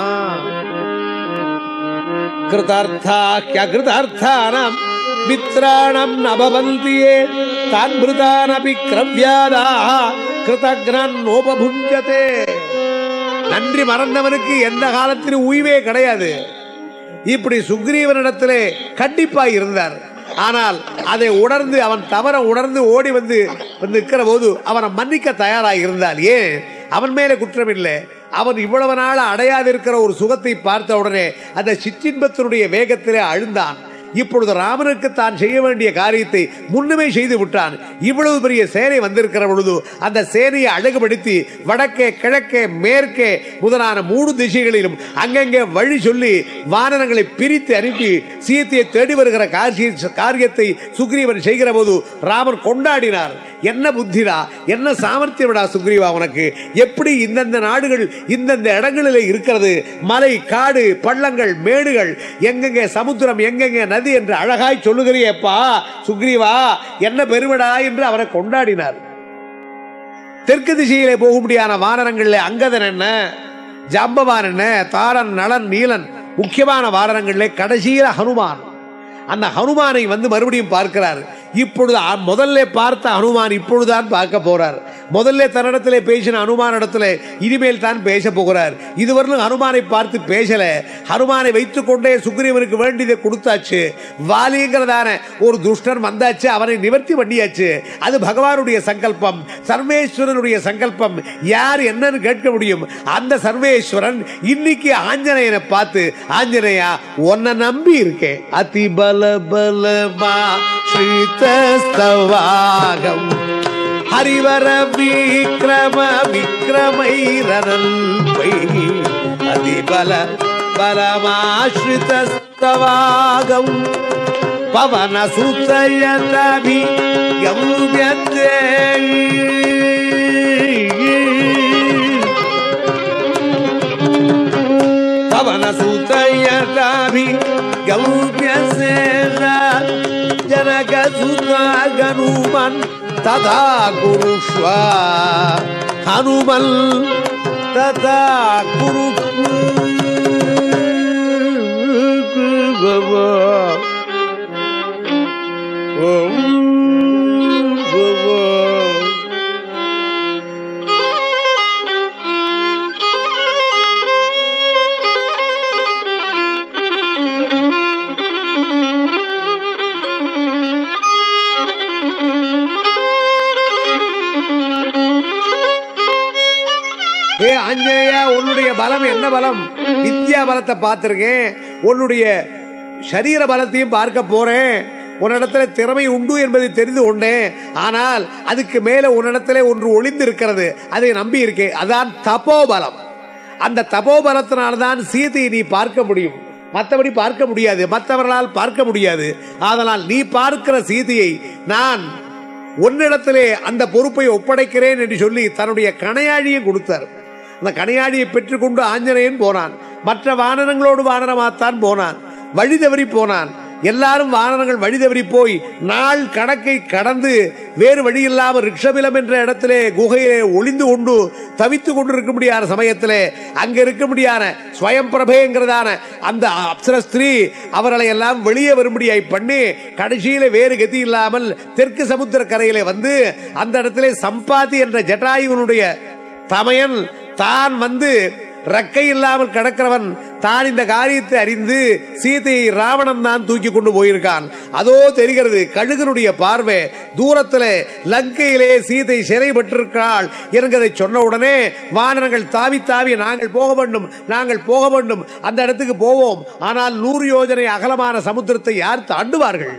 கிருதார்த்தாக்கியகிருதார்த்தானாம் மித்ராணம் நபவந்தி தான் மிருதானபி கிரவ்யாதாக கிருதக்னான் நோபபுஞ்சதே நன்றி மறந்தவனுக்கு எந்த காலத்திலும் உய்வே கிடையாது இப்படி சுக்ரீவனிடத்திலே கண்டிப்பாய் இருந்தார் ஆனால் அதை உணர்ந்து அவன் தவற உணர்ந்து ஓடி வந்து வந்து நிற்கிற போது அவனை மன்னிக்க தயாராக இருந்தால் ஏன் அவன் மேலே குற்றம் இல்லை அவன் இவ்வளவு நாள் அடையாதிருக்கிற ஒரு சுகத்தை பார்த்த உடனே அந்த சிற்றின்பத்தினுடைய வேகத்திலே அழுந்தான் இப்பொழுது ராமனுக்கு தான் செய்ய வேண்டிய காரியத்தை முன்னுமே செய்து விட்டான் இவ்வளவு பெரிய சேனை வந்திருக்கிற பொழுது அந்த சேனையை அழகுபடுத்தி வடக்கே கிழக்கே மேற்கே முதலான மூணு திசைகளிலும் அங்கங்கே வழி சொல்லி வானரங்களை பிரித்து அனுப்பி சீத்தையை தேடி வருகிற காட்சி காரியத்தை சுக்ரீவன் செய்கிற போது ராமன் கொண்டாடினார் என்ன புத்திடா என்ன சாமர்த்தியம்டா சுக்ரீவா உனக்கு எப்படி இந்தந்த நாடுகள் இந்தந்த இடங்களிலே இருக்கிறது மலை காடு பள்ளங்கள் மேடுகள் எங்கெங்கே சமுத்திரம் எங்கெங்கே நதி என்று அழகாய் சொல்லுகிறியப்பா சுக்ரீவா என்ன பெருமடா என்று அவரை கொண்டாடினார் தெற்கு திசையிலே போகும்படியான வானரங்களில் அங்கதன் என்ன ஜாம்பவான் என்ன தாரன் நலன் நீலன் முக்கியமான வானரங்களிலே கடைசியில ஹனுமான் அந்த ஹனுமானை வந்து மறுபடியும் பார்க்கிறார் இப்பொழுது அ- முதல்ல பார்த்த ஹனுமான் இப்பொழுதுதான் பார்க்க போறார் முதல்ல தன்னிடத்திலே பேசின ஹனுமான் இடத்துல இனிமேல் தான் பேச போகிறார் இதுவரையிலும் ஹனுமானை பார்த்து பேசல ஹனுமானை வைத்துக்கொண்டே சுக்ரீவனுக்கு வேண்டியதை கொடுத்தாச்சு வாலிங்கிறதான ஒரு துஷ்டன் வந்தாச்சு அவனை நிவர்த்தி பண்ணியாச்சு அது பகவானுடைய சங்கல்பம் சர்வேஸ்வரனுடைய சங்கல்பம் யார் என்னன்னு கேட்க முடியும் அந்த சர்வேஸ்வரன் இன்னைக்கு ஆஞ்சநேயனை பார்த்து ஆஞ்சநேயா உன்னை நம்பி இருக்கேன் அதி பல பலமா ஸ்ரீதஸ்தவாகம் ஹரிவர விக்ரம விக்ரமைரனல்பை அதிபல பலமாஸ்ரிதஸ்தவாகம் பவன சுத்தயதபி கம்யத்தே பவன சுத்தயதபி கம்யசேன ஜனக சுதாகனுமன் ததா குருஷ்வ ஹனுமல் ததா குரு ஏ ஆஞ்சநேயா உன்னுடைய பலம் என்ன பலம் வித்யா பலத்தை பார்த்திருக்கேன் உன்னுடைய சரீர பலத்தையும் பார்க்க போறேன் உன்னிடத்துல திறமை உண்டு என்பதை தெரிந்து கொண்டேன் ஆனால் அதுக்கு மேல உன்னிடத்துல ஒன்று ஒளிந்து இருக்கிறது அதை நம்பி இருக்கேன் அதான் தபோபலம் அந்த தபோபலத்தினால்தான் சீதையை நீ பார்க்க முடியும் மற்றபடி பார்க்க முடியாது மற்றவர்களால் பார்க்க முடியாது அதனால் நீ பார்க்கிற சீதையை நான் உன்னிடத்திலே அந்த பொறுப்பை ஒப்படைக்கிறேன் என்று சொல்லி தன்னுடைய கணையாழியை கொடுத்தார் அந்த கணையாழியை பெற்றுக்கொண்டு ஆஞ்சநேயன் போனான் மற்ற வானரங்களோடு வானரமாத்தான் போனான் வழி தவறி போனான் எல்லாரும் வாகனங்கள் வழி தவறி போய் நாள் கணக்கை கடந்து வேறு வழி இல்லாமல் ரிக்ஷபிலம் என்ற இடத்திலே குகையிலே ஒளிந்து கொண்டு தவித்துக் கொண்டிருக்க முடியாத சமயத்திலே அங்க இருக்க முடியாத ஸ்வயம் பிரபேங்கிறதான அந்த அப்சர ஸ்திரீ அவர்களை எல்லாம் வெளியே வரும்படியாய் பண்ணி கடைசியில வேறு கதி இல்லாமல் தெற்கு சமுத்திர கரையிலே வந்து அந்த இடத்திலே சம்பாதி என்ற ஜட்டாயுவனுடைய தமையன் தான் வந்து ரக்கை இல்லாமல் கிடக்கிறவன் தான் இந்த காரியத்தை அறிந்து சீதையை ராவணன் தான் தூக்கி கொண்டு போயிருக்கான் அதோ தெரிகிறது கழுகனுடைய பார்வை தூரத்தில் லங்கையிலே சீதை சிறைப்பட்டிருக்கிறாள் என்கிறதை சொன்ன உடனே வானரங்கள் தாவி தாவி நாங்கள் போக வேண்டும் நாங்கள் போக வேண்டும் அந்த இடத்துக்கு போவோம் ஆனால் நூறு யோஜனை அகலமான சமுத்திரத்தை யார் தாண்டுவார்கள்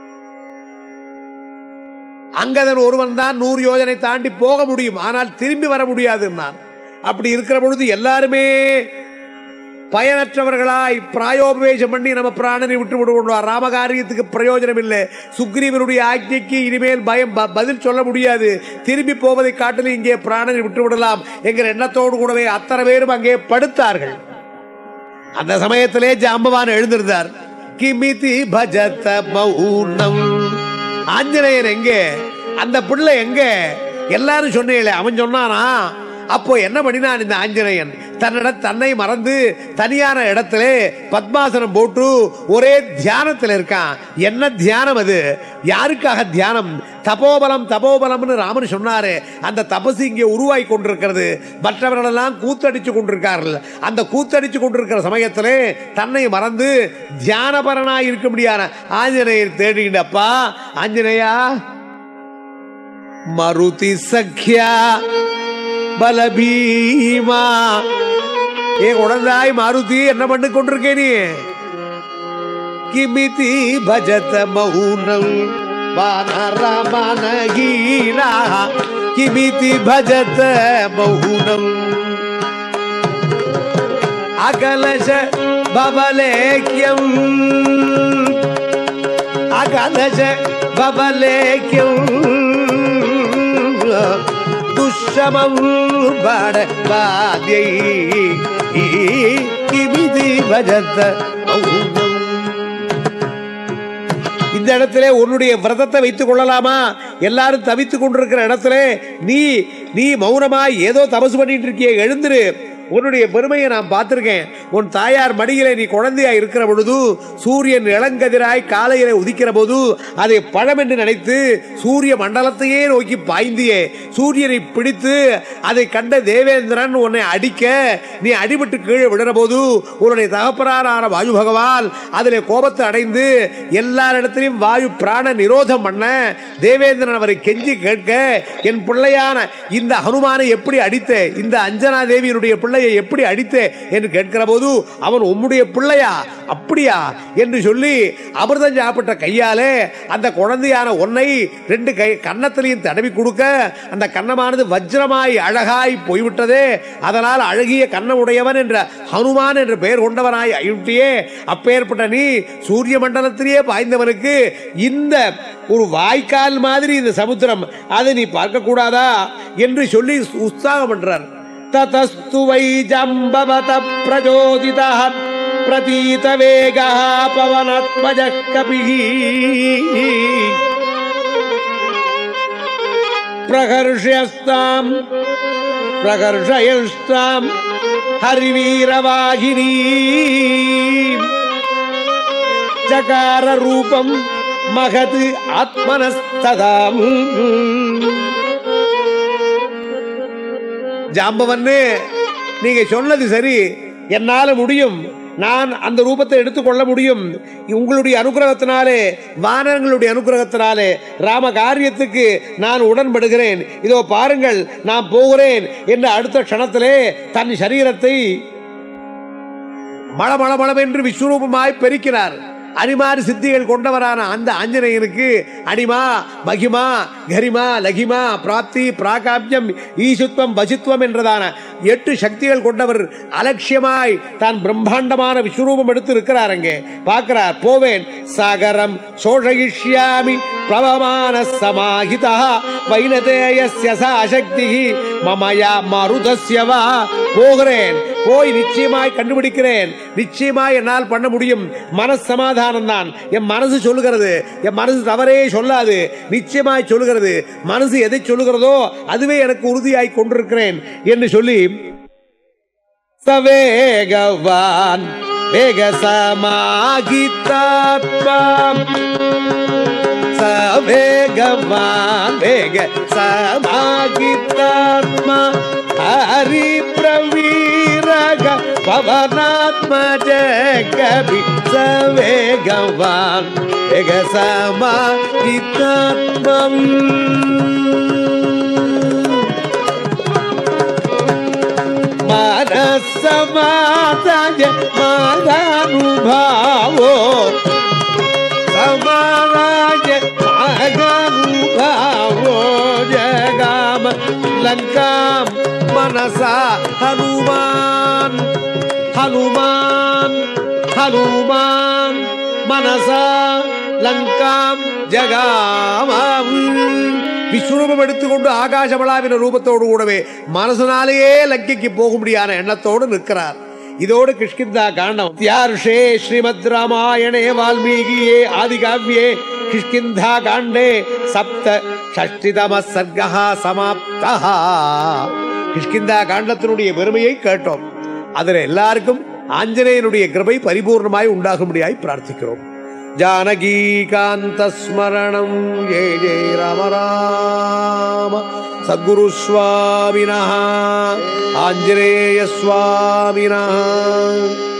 அங்கதன் ஒருவன் தான் நூறு யோஜனை தாண்டி போக முடியும் ஆனால் திரும்பி வர முடியாது நான் அப்படி இருக்கிற பொழுது எல்லாருமே பயனற்றவர்களாய் பிராயோபவேசம் பண்ணி நம்ம பிராணனை விட்டு விடுவோம் ராமகாரியத்துக்கு பிரயோஜனம் இல்லை சுக்ரீவனுடைய ஆజ్ఞைக்கு இனிமேல் பயம் ப- பதில் சொல்ல முடியாது திரும்பி போவதை காட்டிலும் இங்கே பிராணனை விட்டு விடலாம் என்கிற எண்ணத்தோடு கூடவே அத்தனை பேரும் அங்கே படுத்தார்கள் அந்த சமயத்திலே ஜாம்பவான் எழுந்திருந்தார் கிமிதி பஜத மௌனம் ஆஞ்சநேயர் எங்கே அந்த பிள்ளை எங்க எல்லாரும் சொன்னீங்களே அவன் சொன்னானா அப்போ என்ன பண்ணினான் இந்த ஆஞ்சநேயன் தன்னிட தன்னை மறந்து தனியான இடத்திலே பத்மாசனம் போட்டு ஒரே தியானத்தில் இருக்கான் என்ன தியானம் அது யாருக்காக தியானம் தபோபலம் தபோபலம்னு ராமன் சொன்னாரு அந்த தபசு இங்கே உருவாகி கொண்டிருக்கிறது மற்றவர்களெல்லாம் கூத்தடிச்சு கொண்டிருக்கார்கள் அந்த கூத்தடிச்சு கொண்டிருக்கிற சமயத்திலே தன்னை மறந்து தியானபரனாய் இருக்க முடியாத ஆஞ்சநேயர் தேடுகின்றப்பா ஆஞ்சநேயா மருதி சக்யா பலபீமா ஏ குழந்தாய் மாருதி என்ன பண்ணி கொண்டிருக்கே நீ கிமிதி பஜத மௌனம் வானரமனகீனா கிமிதி பஜத மௌனம் அகலச பவலேக்கியம் அகலச பவலேக்கியம் துஷமம் பட பாத்யை கிமிதி பஜத மௌனம் இந்த இடத்துல உன்னுடைய விரதத்தை வைத்துக் கொள்ளலாமா எல்லாரும் தவித்துக் கொண்டிருக்கிற இடத்துல நீ நீ மௌனமாய் ஏதோ தபசு பண்ணிட்டு இருக்கிய எழுந்துரு உன்னுடைய பெருமையை நான் பார்த்திருக்கேன் உன் தாயார் மடியிலே நீ குழந்தையா இருக்கிற பொழுது சூரியன் இளங்கதிராய் காலையிலே உதிக்கிற போது அதை பழம் என்று நினைத்து சூரிய மண்டலத்தையே நோக்கி பாய்ந்தியே சூரியனை பிடித்து அதை கண்ட தேவேந்திரன் உன்னை அடிக்க நீ அடிபட்டு கீழே விடுற போது உன்னுடைய தகப்பனாரான வாயு பகவான் அதிலே கோபத்தை அடைந்து எல்லாரிடத்திலையும் வாயு பிராண நிரோதம் பண்ண தேவேந்திரன் அவரை கெஞ்சி கேட்க என் பிள்ளையான இந்த ஹனுமானை எப்படி அடித்தே இந்த அஞ்சனா தேவியினுடைய பிள்ளையை எப்படி அடித்தே என்று கேட்கிற போது அவன் உம்முடைய பிள்ளையா அப்படியா என்று சொல்லி அமிர்தம் சாப்பிட்ட கையாலே அந்த குழந்தையான ஒன்னை ரெண்டு கை கன்னத்திலையும் தடவி கொடுக்க அந்த கன்னமானது வஜ்ரமாய் அழகாய் போய்விட்டதே அதனால் அழகிய கன்னம் உடையவன் என்ற ஹனுமான் என்ற பெயர் கொண்டவனாய் ஆயிட்டியே அப்பேற்பட்ட நீ சூரிய மண்டலத்திலேயே பாய்ந்தவனுக்கு இந்த ஒரு வாய்க்கால் மாதிரி இந்த சமுத்திரம் அதை நீ பார்க்க கூடாதா என்று சொல்லி உற்சாகம் பண்றார் ததஸ்து வை ஜம்பவத பிரஜோதித பிரதீத வேக பவனத்மஜ கபிஹி பிரகர்ஷயஸ்தாம் பிரகர்ஷயஸ்தாம் ஹரிவீரவாகினி சகார ரூபம் மகது ஆத்மனஸ்ததாம் ஜாம்பவன்னு நீங்க சொன்னது சரி என்னால முடியும் நான் அந்த ரூபத்தை எடுத்துக்கொள்ள முடியும் உங்களுடைய அனுகிரகத்தினாலே வானங்களுடைய அனுகிரகத்தினாலே ராம காரியத்துக்கு நான் உடன்படுகிறேன் இதோ பாருங்கள் நான் போகிறேன் என்று அடுத்த க்ஷணத்திலே தன் சரீரத்தை மளமள மளமென்று விஸ்வரூபமாய் பெருக்கினார் அனிமாறு சித்திகள் கொண்டவரான அந்த ஆஞ்சநேயனுக்கு அனிமா மகிமா கரிமா லகிமா பிராப்தி பிராகாபியம் ஈசுத்வம் வசித்துவம் என்றதான எட்டு சக்திகள் கொண்டவர் அலட்சியமாய் தான் பிரம்மாண்டமான விஸ்வரூபம் எடுத்து இருக்கிறார் அங்கே பார்க்கிறார் போவேன் சாகரம் சோழகிஷ்யாமி பிரபமான சமாஹிதா வைனதேயஸ்ய சா சக்தி மமயா மருதஸ்யவா போகிறேன் போய் நிச்சயமாய் கண்டுபிடிக்கிறேன் நிச்சயமாய் என்னால் பண்ண முடியும் மனசமாதானம் தான் என் மனசு சொல்லுகிறது என் மனசு தவறே சொல்லாது நிச்சயமாய் சொல்லுகிறது மனசு எதை சொல்லுகிறதோ அதுவே எனக்கு உறுதியாய் கொண்டிருக்கிறேன் என்று சொல்லி சவேகவான் வேக சமாகித்தாத்மா சவேகவான் வேக சமாகித்தாத்மா ஹரி பிரவீரக பவனாத்மஜ கவி சவேகவான் வேக சமாகித்தாத்மம் മനസമാതായ മാതാനുഭാവോ സമാനായ മാതാനുഭാവോ ജഗാമ ലങ്കാം മനസ ഹനുമാൻ ഹനുമാൻ ഹനുമാൻ മനസ லங்காம் ஜகாமம் விஸ்வரூபம் எடுத்துக்கொண்டு ஆகாசமளாவின ரூபத்தோடு கூடவே மனசனாலேயே லங்கைக்கு போகும்படியான எண்ணத்தோடு நிற்கிறார் இதோடு கிஷ்கிந்தா காண்டம் தியாருஷே ஸ்ரீமத் ராமாயணே வால்மீகியே ஆதிகாவ்யே கிஷ்கிந்தா காண்டே சப்த ஷஷ்டிதம சர்க்கா சமாப்தா கிஷ்கிந்தா காண்டத்தினுடைய பெருமையை கேட்டோம் அதில் எல்லாருக்கும் ஆஞ்சநேயனுடைய கிருபை பரிபூர்ணமாய் உண்டாகும்படியாய் பிரார்த்திக்கிறோம் जानकीकान्तस्मरणं ये जय राम राम सद्गुरुस्वामिनः आञ्जनेयस्वामिनः